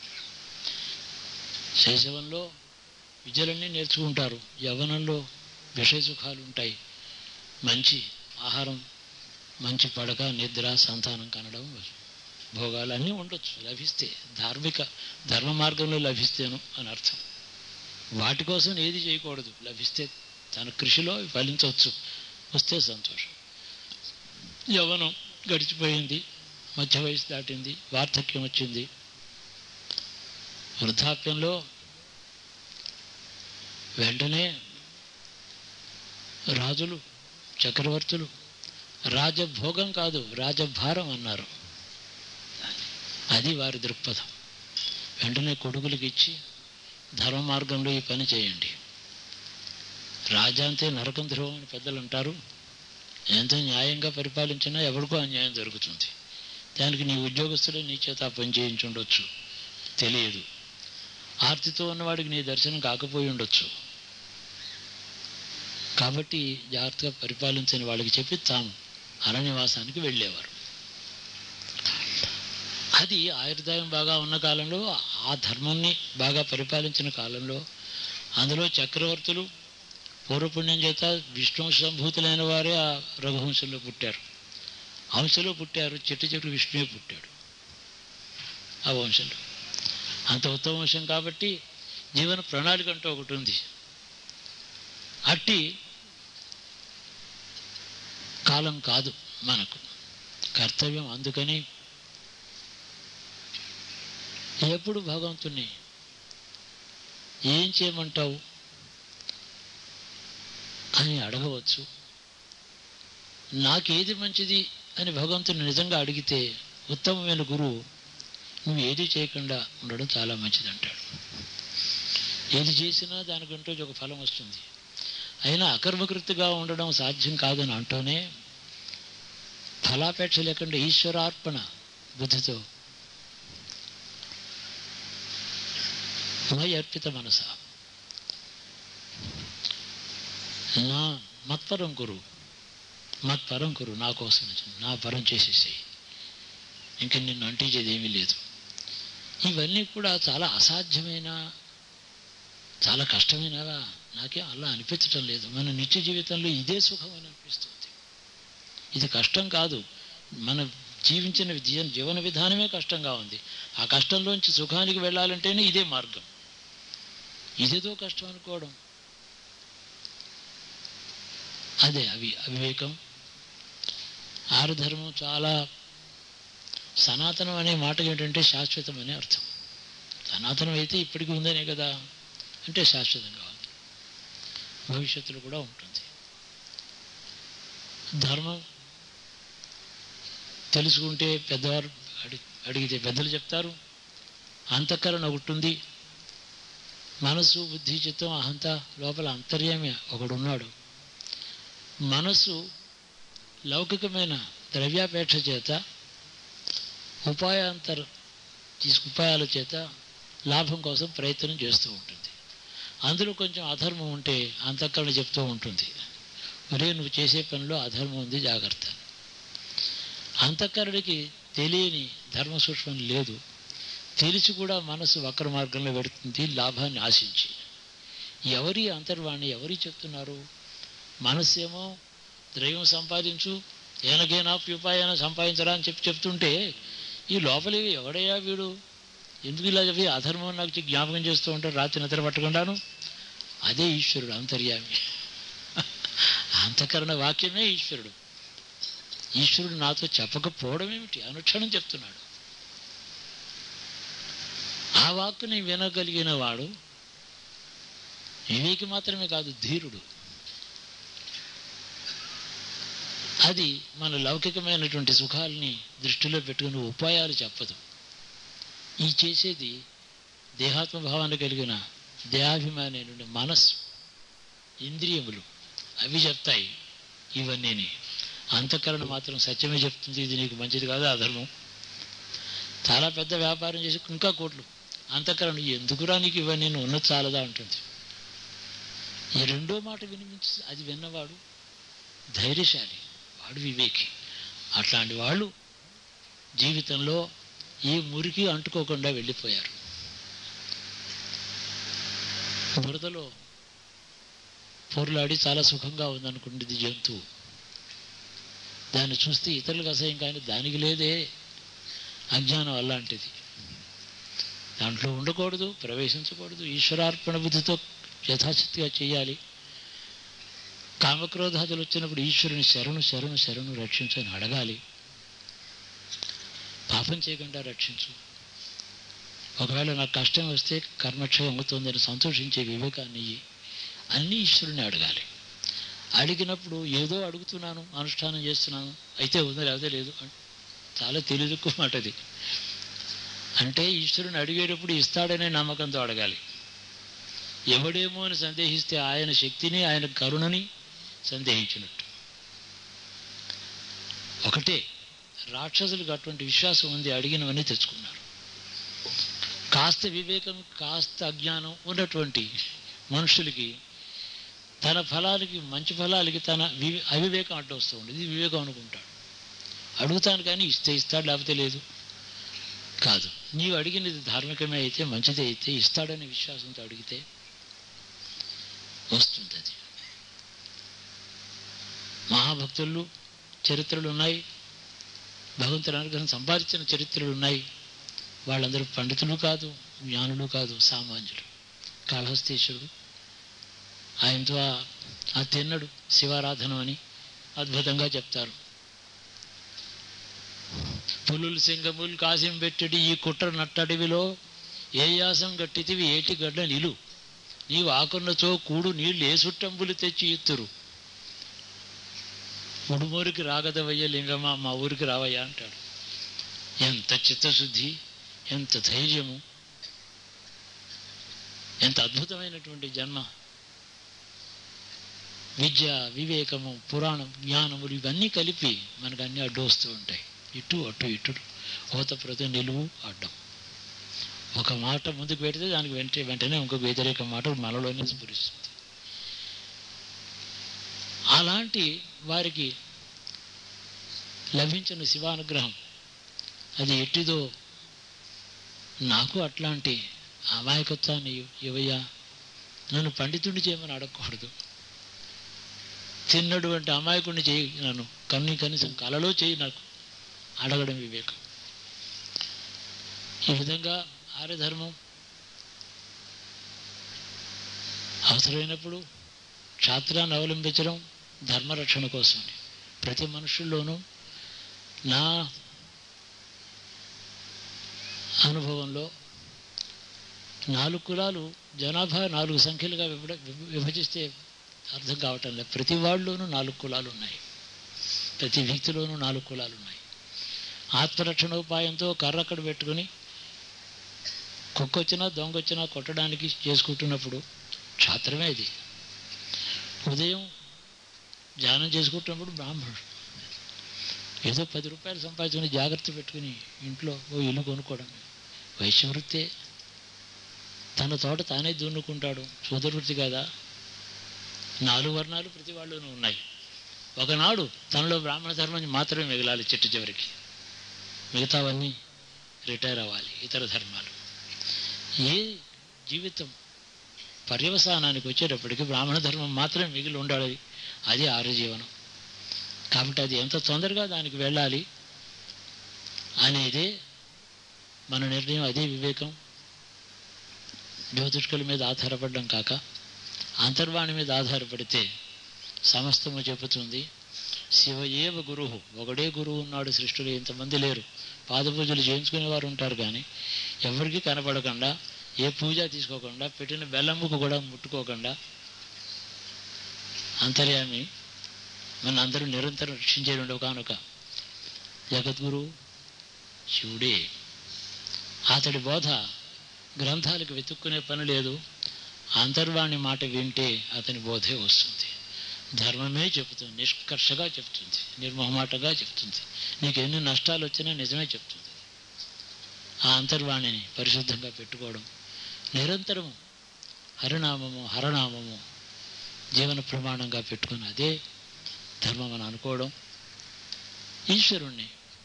శైశవంలో విద్యలన్నీ నేర్చుకుంటారు యవ్వనంలో విషయ సుఖాలు ఉంటాయి మంచి ఆహారం మంచి పడక నిద్ర సంతానం కనడం భోగాలు అన్నీ ఉండొచ్చు లభిస్తే ధార్మిక ధర్మ మార్గంలో లభిస్తేను అని అర్థం వాటి కోసం ఏది చేయకూడదు లభిస్తే తన కృషిలో అవి ఫలించవచ్చు వస్తే సంతోషం యవ్వనం గడిచిపోయింది మధ్య వయసు దాటింది వార్ధక్యం వచ్చింది వృద్ధాప్యంలో వెంటనే రాజులు చక్రవర్తులు రాజభోగం కాదు రాజభారం అన్నారు అది వారి దృక్పథం వెంటనే కొడుకులకి ఇచ్చి ధర్మ మార్గంలో ఈ పని చేయండి రాజా అంతే నరకం ధ్రువం అని పెద్దలు అంటారు ఎంత న్యాయంగా పరిపాలించినా ఎవరికో అన్యాయం జరుగుతుంది దానికి నీ ఉద్యోగస్తులే నీ చేత ఆ పని చేయించి ఉండొచ్చు తెలియదు ఆర్తితో ఉన్నవాడికి నీ దర్శనం కాకపోయి ఉండొచ్చు కాబట్టి జాగ్రత్తగా పరిపాలించని వాళ్ళకి చెప్పి తాము అరణ్యవాసానికి వెళ్ళేవారు అది ఆయుర్దాయం బాగా ఉన్న కాలంలో ఆ ధర్మాన్ని బాగా పరిపాలించిన కాలంలో అందులో చక్రవర్తులు పూర్వపుణ్యం చేత విష్ణు సంభూతులైన వారే ఆ రఘువంశంలో పుట్టారు హంసలో పుట్టారు చెట్టు చెట్టు విష్ణువే పుట్టాడు ఆ వంశంలో అంత ఉత్తమ వంశం కాబట్టి జీవన ప్రణాళిక అంటూ ఒకటి ఉంది అట్టి కాలం కాదు మనకు కర్తవ్యం అందుకని ఎప్పుడు భగవంతుణ్ణి ఏం చేయమంటావు అని అడగవచ్చు నాకేది మంచిది అని భగవంతుని నిజంగా అడిగితే ఉత్తమమైన గురువు నువ్వు ఏది చేయకుండా ఉండడం చాలా మంచిది అంటాడు ఏది చేసినా దానికంటూ ఒక ఫలం వస్తుంది అయినా అకర్మకృతిగా ఉండడం సాధ్యం కాదని అంటూనే ఫలాపేక్ష లేకుండా ఈశ్వరార్పణ బుద్ధితో మై అర్పిత మనస నా మత్పరం గురు మత్పరం గురు నా కోసం నా పరం చేసేసేయి ఇంక నిన్ను అంటించేది ఏమీ లేదు ఇవన్నీ కూడా చాలా అసాధ్యమైన చాలా కష్టమైనవా నాకే అలా అనిపించటం లేదు మన నిత్య జీవితంలో ఇదే సుఖం అని అనిపిస్తుంది ఇది కష్టం కాదు మన జీవించిన జీవన జీవన విధానమే కష్టంగా ఉంది ఆ కష్టంలోంచి సుఖానికి వెళ్ళాలంటేనే ఇదే మార్గం ఇదేదో కష్టం అనుకోవడం అదే అవి అవివేకం ఆరుధర్మం చాలా సనాతనం అనే మాటకి ఏంటంటే శాశ్వతం అనే అర్థం సనాతనం అయితే ఇప్పటికీ ఉందనే కదా అంటే శాశ్వతంగా ఉంది భవిష్యత్తులో కూడా ఉంటుంది ధర్మం తెలుసుకుంటే పెద్దవారు అడి అడిగితే పెద్దలు చెప్తారు అంతఃకరణ ఒకటి ఉంది మనసు బుద్ధి చిత్తం అహంత లోపల అంతర్యామి ఒకడున్నాడు మనసు లౌకికమైన ద్రవ్యాపేక్ష చేత ఉపాయాంతర తీసుకు ఉపాయాల చేత లాభం కోసం ప్రయత్నం చేస్తూ ఉంటుంది అందులో కొంచెం అధర్మం ఉంటే అంతఃకరణ చెప్తూ ఉంటుంది ఒరే నువ్వు చేసే పనిలో అధర్మం ఉంది జాగ్రత్త అంతఃకరణకి తెలియని ధర్మ సూక్ష్మం లేదు తెలిసి కూడా మనసు వక్ర మార్గంలో పెడుతుంది లాభాన్ని ఆశించి ఎవరి అంతర్వాణి ఎవరి చెప్తున్నారు మనస్సేమో ద్రవ్యం సంపాదించు ఏనగైనా ఉపాయాన సంపాదించరా అని చెప్పి చెప్తుంటే ఈ లోపలివి ఎవడయ్యా వీడు ఎందుకు ఇలా చెప్పి అధర్మం నాకు చి- జ్ఞాపకం చేస్తూ ఉంటాడు రాత్రి నిద్ర పట్టకుండాను అదే ఈశ్వరుడు అంతర్యామి అంతఃకరణ వాక్యమే ఈశ్వరుడు ఈశ్వరుడు నాతో చెప్పకపోవడం ఏమిటి అనుక్షణం చెప్తున్నాడు ఆ వాక్కుని వినగలిగిన వాడు వివేకి మాత్రమే కాదు ధీరుడు అది మన లౌకికమైనటువంటి సుఖాలని దృష్టిలో పెట్టుకుని ఉపాయాలు చెప్పదు ఈ చేసేది దేహాత్మ భావాన్ని కలిగిన దేహాభిమాని నుండి మనస్సు ఇంద్రియములు అవి చెప్తాయి ఇవన్నీని అంతఃకరణ మాత్రం సత్యమే చెప్తుంది ఇది నీకు మంచిది కాదు అధర్మం చాలా పెద్ద వ్యాపారం చేసి ఇంకా కోట్లు అంతఃకరణ ఎందుకురా నీకు ఇవన్నీ నేను ఉన్నది చాలదా ఉంటుంది ఈ రెండో మాట వినిపించి అది విన్నవాడు ధైర్యశాలి వాడు వివేకి అట్లాంటి వాళ్ళు జీవితంలో ఏ మురికి అంటుకోకుండా వెళ్ళిపోయారు బురదలో పొరులాడి చాలా సుఖంగా ఉందనుకుంటుంది జంతువు దాన్ని చూస్తే ఇతరులకు అసహ్యం కానీ దానికి లేదే అజ్ఞానం అలాంటిది దాంట్లో ఉండకూడదు ప్రవేశించకూడదు ఈశ్వరార్పణ బుద్ధితో యథాశక్తిగా చేయాలి కామక్రోధాదులు వచ్చినప్పుడు ఈశ్వరుని శరణు శరణు శరణు రక్షించని అడగాలి పాపం చేయకుండా రక్షించు ఒకవేళ నాకు కష్టం వస్తే కర్మక్షయం అవుతుందని సంతోషించే వివేకాన్ని ఇయ్యి. అన్నీ ఈశ్వరుని అడగాలి అడిగినప్పుడు ఏదో అడుగుతున్నాను అనుష్ఠానం చేస్తున్నాను అయితే ఉందా లేకపోతే లేదు అన్- చాలా తెలియదుక్కువ మాట అది అంటే ఈశ్వరుని అడిగేటప్పుడు ఇస్తాడనే నమ్మకంతో అడగాలి ఎవడేమో అని సందేహిస్తే ఆయన శక్తిని ఆయన కరుణని సందేహించినట్టు ఒకటే రాక్షసులకు అటువంటి విశ్వాసం ఉంది అడిగినవన్నీ తెచ్చుకున్నారు కాస్త వివేకం కాస్త అజ్ఞానం ఉన్నటువంటి మనుషులకి తన ఫలాలకి మంచి ఫలాలకి తన వి- అవివేకం అడ్డు వస్తూ ఉంది ఇది వివేకం అనుకుంటాడు అడుగుతాను కానీ ఇస్తే ఇస్తాడు లేకపోతే లేదు కాదు నీవు అడిగినది ధార్మికమే అయితే మంచిదే అయితే ఇస్తాడనే విశ్వాసంతో అడిగితే వస్తుంది అది మహాభక్తులు చరిత్రలు ఉన్నాయి భగవంతుని అనుగ్రహం సంపాదించిన చరిత్రలు ఉన్నాయి వాళ్ళందరూ పండితులు కాదు జ్ఞానులు కాదు సామాన్యులు కాళహస్తీశ్వరుడు ఆయనతో ఆ- ఆ తిన్నడు శివారాధన అని అద్భుతంగా చెప్తారు పులులు సింగములు కాసిం పెట్టడి ఈ కుట్ర నట్టడివిలో ఏ యాసం గట్టితివి ఏటి గడ్డ నిలు నీవు ఆకున్నచో కూడు నీళ్ళు ఏ సుట్టంబులు తెచ్చి ఇత్తురు ఉడుమూరికి రాగదవయ్య లింగమా మా ఊరికి రావయ్యా అంటాడు ఎంత చిత్తశుద్ధి ఎంత ధైర్యము ఎంత అద్భుతమైనటువంటి జన్మ విద్య వివేకము పురాణం జ్ఞానములు ఇవన్నీ కలిపి మనకు అన్నీ అడ్డు వస్తూ ఉంటాయి ఇటు అటు ఇటు హోత ప్రతి నిలువు అడ్డం ఒక మాట ముందుకు పెడితే దానికి వెంటనే వెంటనే ఇంకొక వ్యతిరేక మాట మనలోనే స్ఫురిస్తుంది అలాంటి వారికి లభించిన శివానుగ్రహం అది ఎట్టిదో నాకు అట్లాంటి అమాయకత్వాన్ని ఇవయ్యా నన్ను పండితుడిని చేయమని అడగకూడదు తిన్నడు అంటే అమాయకుడిని చేయి నన్ను కన్నీ కనీసం కలలో చేయి నాకు అడగడం వివేకం ఈ విధంగా ఆర్యధర్మం అవసరమైనప్పుడు క్షాత్రాన్ని అవలంబించడం ధర్మరక్షణ కోసమని ప్రతి మనుషుల్లోనూ నా అనుభవంలో నాలుగు కులాలు జనాభా నాలుగు సంఖ్యలుగా విభడ విభజిస్తే అర్థం కావటం లేదు ప్రతి వాళ్ళలోనూ నాలుగు కులాలు ఉన్నాయి ప్రతి వ్యక్తిలోనూ నాలుగు కులాలు ఉన్నాయి ఆత్మరక్షణోపాయంతో కర్ర అక్కడ పెట్టుకుని కుక్కొచ్చినా దొంగొచ్చినా కొట్టడానికి చేసుకుంటున్నప్పుడు క్షాత్రమే ఇది ఉదయం ధ్యానం చేసుకుంటున్నప్పుడు బ్రాహ్మణుడు ఏదో పది రూపాయలు సంపాదించుకుని జాగ్రత్త పెట్టుకుని ఇంట్లో ఓ ఇల్లు కొనుక్కోవడం వైశ్యవృత్తే తన తోట తానే దున్నుకుంటాడు సోదరవృత్తి కదా నాలుగు వర్ణాలు ప్రతి వాళ్ళలోనూ ఉన్నాయి ఒకనాడు తనలో బ్రాహ్మణ ధర్మం మాత్రమే మిగలాలి చెట్టు చివరికి మిగతావన్నీ రిటైర్ అవ్వాలి ఇతర ధర్మాలు ఏ జీవితం పర్యవసానానికి వచ్చేటప్పటికి బ్రాహ్మణ ధర్మం మాత్రమే మిగిలి ఉండాలి అది ఆర్య జీవనం కాబట్టి అది ఎంత తొందరగా దానికి వెళ్ళాలి అనేదే మన నిర్ణయం అదే వివేకం జ్యోతిష్కుల మీద ఆధారపడడం కాక అంతర్వాణి మీద ఆధారపడితే సమస్తము చెబుతుంది శివ ఏవ గురువు ఒకడే గురువు ఉన్నాడు సృష్టిలో ఇంతమంది లేరు పాదపూజలు చేయించుకునేవారు ఉంటారు కానీ ఎవరికి కనపడకుండా ఏ పూజ తీసుకోకుండా పెట్టిన బెల్లముకు కూడా ముట్టుకోకుండా అంతర్యామి మన అందరూ నిరంతరం రక్షించేటువంటి ఒకనొక జగద్గురు శివుడే అతడి బోధ గ్రంథాలకు వెతుక్కునే పని లేదు అంతర్వాణి మాట వింటే అతని బోధే వస్తుంది ధర్మమే చెబుతుంది నిష్కర్షగా చెప్తుంది నిర్మోహమాటగా చెప్తుంది నీకు ఎన్ని నష్టాలు వచ్చినా నిజమే చెప్తుంది ఆ అంతర్వాణిని పరిశుద్ధంగా పెట్టుకోవడం నిరంతరము హరినామము హరనామము జీవన ప్రమాణంగా పెట్టుకుని అదే ధర్మం అని అనుకోవడం ఈశ్వరుణ్ణి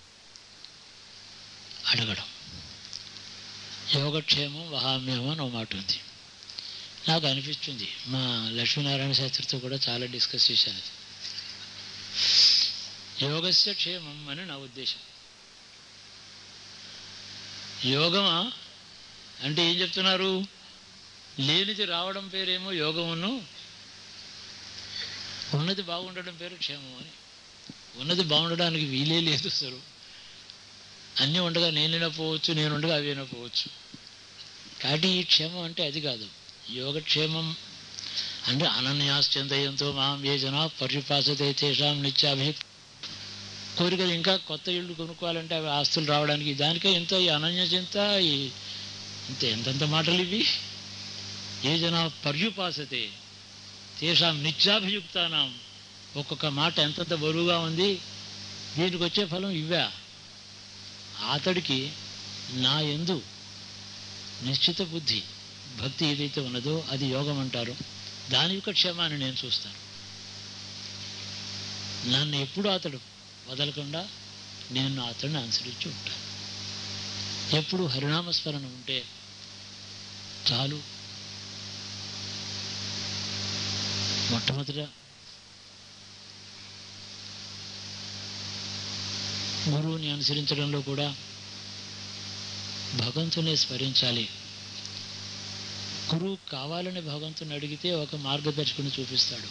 అడగడం యోగక్షేమం వహామ్యమం అని ఒక మాట ఉంది నాకు అనిపిస్తుంది మా లక్ష్మీనారాయణ శాస్త్రితో కూడా చాలా డిస్కస్ చేశాను అది యోగస్య క్షేమం అని నా ఉద్దేశం యోగమా అంటే ఏం చెప్తున్నారు లేనిది రావడం పేరేమో యోగమును ఉన్నది బాగుండడం పేరు క్షేమం అని ఉన్నది బాగుండడానికి వీలే లేదు అసలు అన్నీ ఉండగా నేనైనా పోవచ్చు నేను ఉండగా అవేనా పోవచ్చు కాబట్టి ఈ క్షేమం అంటే అది కాదు యోగక్షేమం అంటే అనన్యాశ్చందయంతో మాం ఏ జన పరిపాసతే తేషాం నిత్యాభి కోరికలు ఇంకా కొత్త ఇళ్ళు కొనుక్కోవాలంటే అవి ఆస్తులు రావడానికి దానికే ఇంత ఈ అనన్య చింత ఈ ఇంత ఎంతెంత మాటలు ఇవి ఏ జన పర్యుపాసతే తేషాం నిత్యాభియుక్తానాం ఒక్కొక్క మాట ఎంతంత బరువుగా ఉంది దీనికి వచ్చే ఫలం ఇవ్వా అతడికి నా ఎందు నిశ్చిత బుద్ధి భక్తి ఏదైతే ఉన్నదో అది యోగం అంటారు దాని యొక్క క్షేమాన్ని నేను చూస్తాను నన్ను ఎప్పుడు అతడు వదలకుండా నేను అతడిని అనుసరించి ఉంటాను ఎప్పుడు హరినామస్మరణ ఉంటే చాలు మొట్టమొదట గురువుని అనుసరించడంలో కూడా భగవంతునే స్మరించాలి గురువు కావాలని భగవంతుని అడిగితే ఒక మార్గదర్శకుని చూపిస్తాడు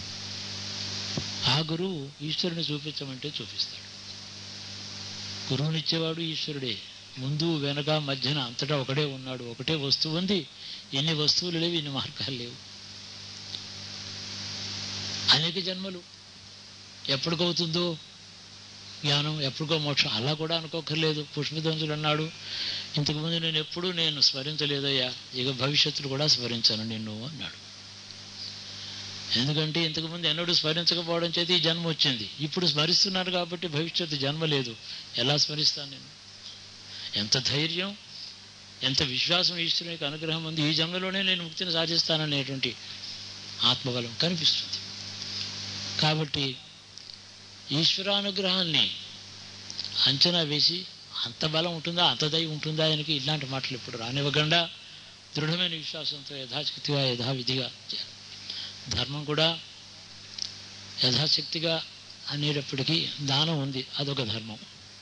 ఆ గురువు ఈశ్వరుని చూపించమంటే చూపిస్తాడు గురువునిచ్చేవాడు ఈశ్వరుడే ముందు వెనక మధ్యన అంతటా ఒకడే ఉన్నాడు ఒకటే వస్తువు ఉంది ఎన్ని వస్తువులు లేవు ఎన్ని మార్గాలు లేవు అనేక జన్మలు ఎప్పటికవుతుందో జ్ఞానం ఎప్పటికో మోక్షం అలా కూడా అనుకోకర్లేదు పుష్పధ్వంసుడు అన్నాడు ఇంతకుముందు నేను ఎప్పుడూ నేను స్మరించలేదయ్యా ఇక భవిష్యత్తులో కూడా స్మరించాను నిన్ను అన్నాడు ఎందుకంటే ఇంతకుముందు ఎన్నడూ స్మరించకపోవడం చేత ఈ జన్మ వచ్చింది ఇప్పుడు స్మరిస్తున్నారు కాబట్టి భవిష్యత్తు జన్మ లేదు ఎలా స్మరిస్తాను నేను ఎంత ధైర్యం ఎంత విశ్వాసం ఈశ్వరుని యొక్క అనుగ్రహం ఉంది ఈ జన్మలోనే నేను ముక్తిని సాధిస్తాననేటువంటి ఆత్మబలం కనిపిస్తుంది కాబట్టి ఈశ్వరానుగ్రహాన్ని అంచనా వేసి అంత బలం ఉంటుందా అంత దయ ఉంటుందా ఆయనకి ఇలాంటి మాటలు ఇప్పుడు రానివ్వకుండా దృఢమైన విశ్వాసంతో యథాశక్తిగా యథావిధిగా చేయాలి ధర్మం కూడా యథాశక్తిగా అనేటప్పటికీ దానం ఉంది అదొక ధర్మం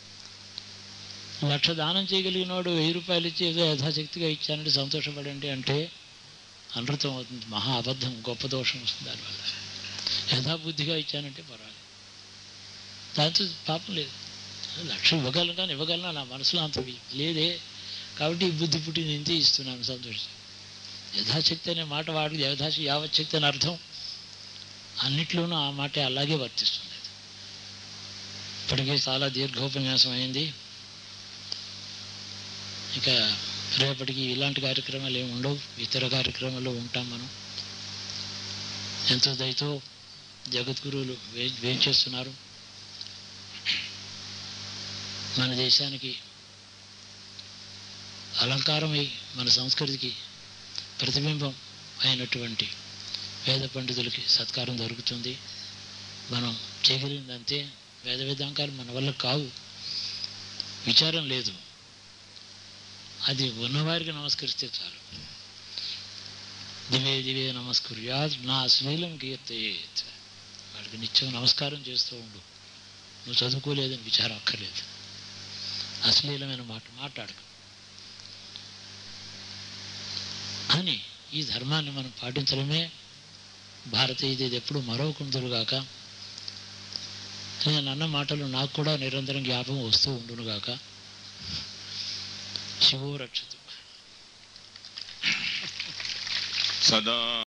లక్ష దానం చేయగలిగినవాడు వెయ్యి రూపాయలు ఇచ్చి ఏదో యథాశక్తిగా ఇచ్చానంటే సంతోషపడండి అంటే అనృతం అవుతుంది మహా అబద్ధం గొప్ప దోషం వస్తుంది దానివల్ల యథాబుద్ధిగా ఇచ్చానంటే పర్వాలేదు దాంతో పాపం లేదు లక్ష ఇవ్వగలను కానీ ఇవ్వగలనా నా మనసులో అంత లేదే కాబట్టి ఈ బుద్ధి పుట్టింది ఇంతే ఇస్తున్నాను సంతోషం యథాశక్తి అనే మాట వాడికి యథాశ యావచ్చక్తి అని అర్థం అన్నిట్లోనూ ఆ మాట అలాగే వర్తిస్తుంది ఇప్పటికే చాలా దీర్ఘోపన్యాసం అయింది ఇక రేపటికి ఇలాంటి కార్యక్రమాలు ఏమి ఉండవు ఇతర కార్యక్రమాల్లో ఉంటాం మనం ఎంతో దయతో జగద్గురువులు వే వేంచేస్తున్నారు మన దేశానికి అలంకారమై మన సంస్కృతికి ప్రతిబింబం అయినటువంటి వేద పండితులకి సత్కారం దొరుకుతుంది మనం చేయగలిగిందంతే వేద వేదాంకాలు మన వల్ల కావు విచారం లేదు అది ఉన్నవారికి నమస్కరిస్తే చాలు దివే దివే నమస్కర్యాత్ నా అశ్లీలం కీర్తయేత్ వాళ్ళకి నిత్యం నమస్కారం చేస్తూ ఉండు నువ్వు చదువుకోలేదని విచారం అక్కర్లేదు అశ్లీలమైన మాట మాట్లాడకు అని ఈ ధర్మాన్ని మనం పాటించడమే భారతీయ ఇది ఎప్పుడు మరవకుందురుగాక నేను అన్న మాటలు నాకు కూడా నిరంతరం జ్ఞాపకం వస్తూ ఉండునుగాక శివో రక్షతు సదా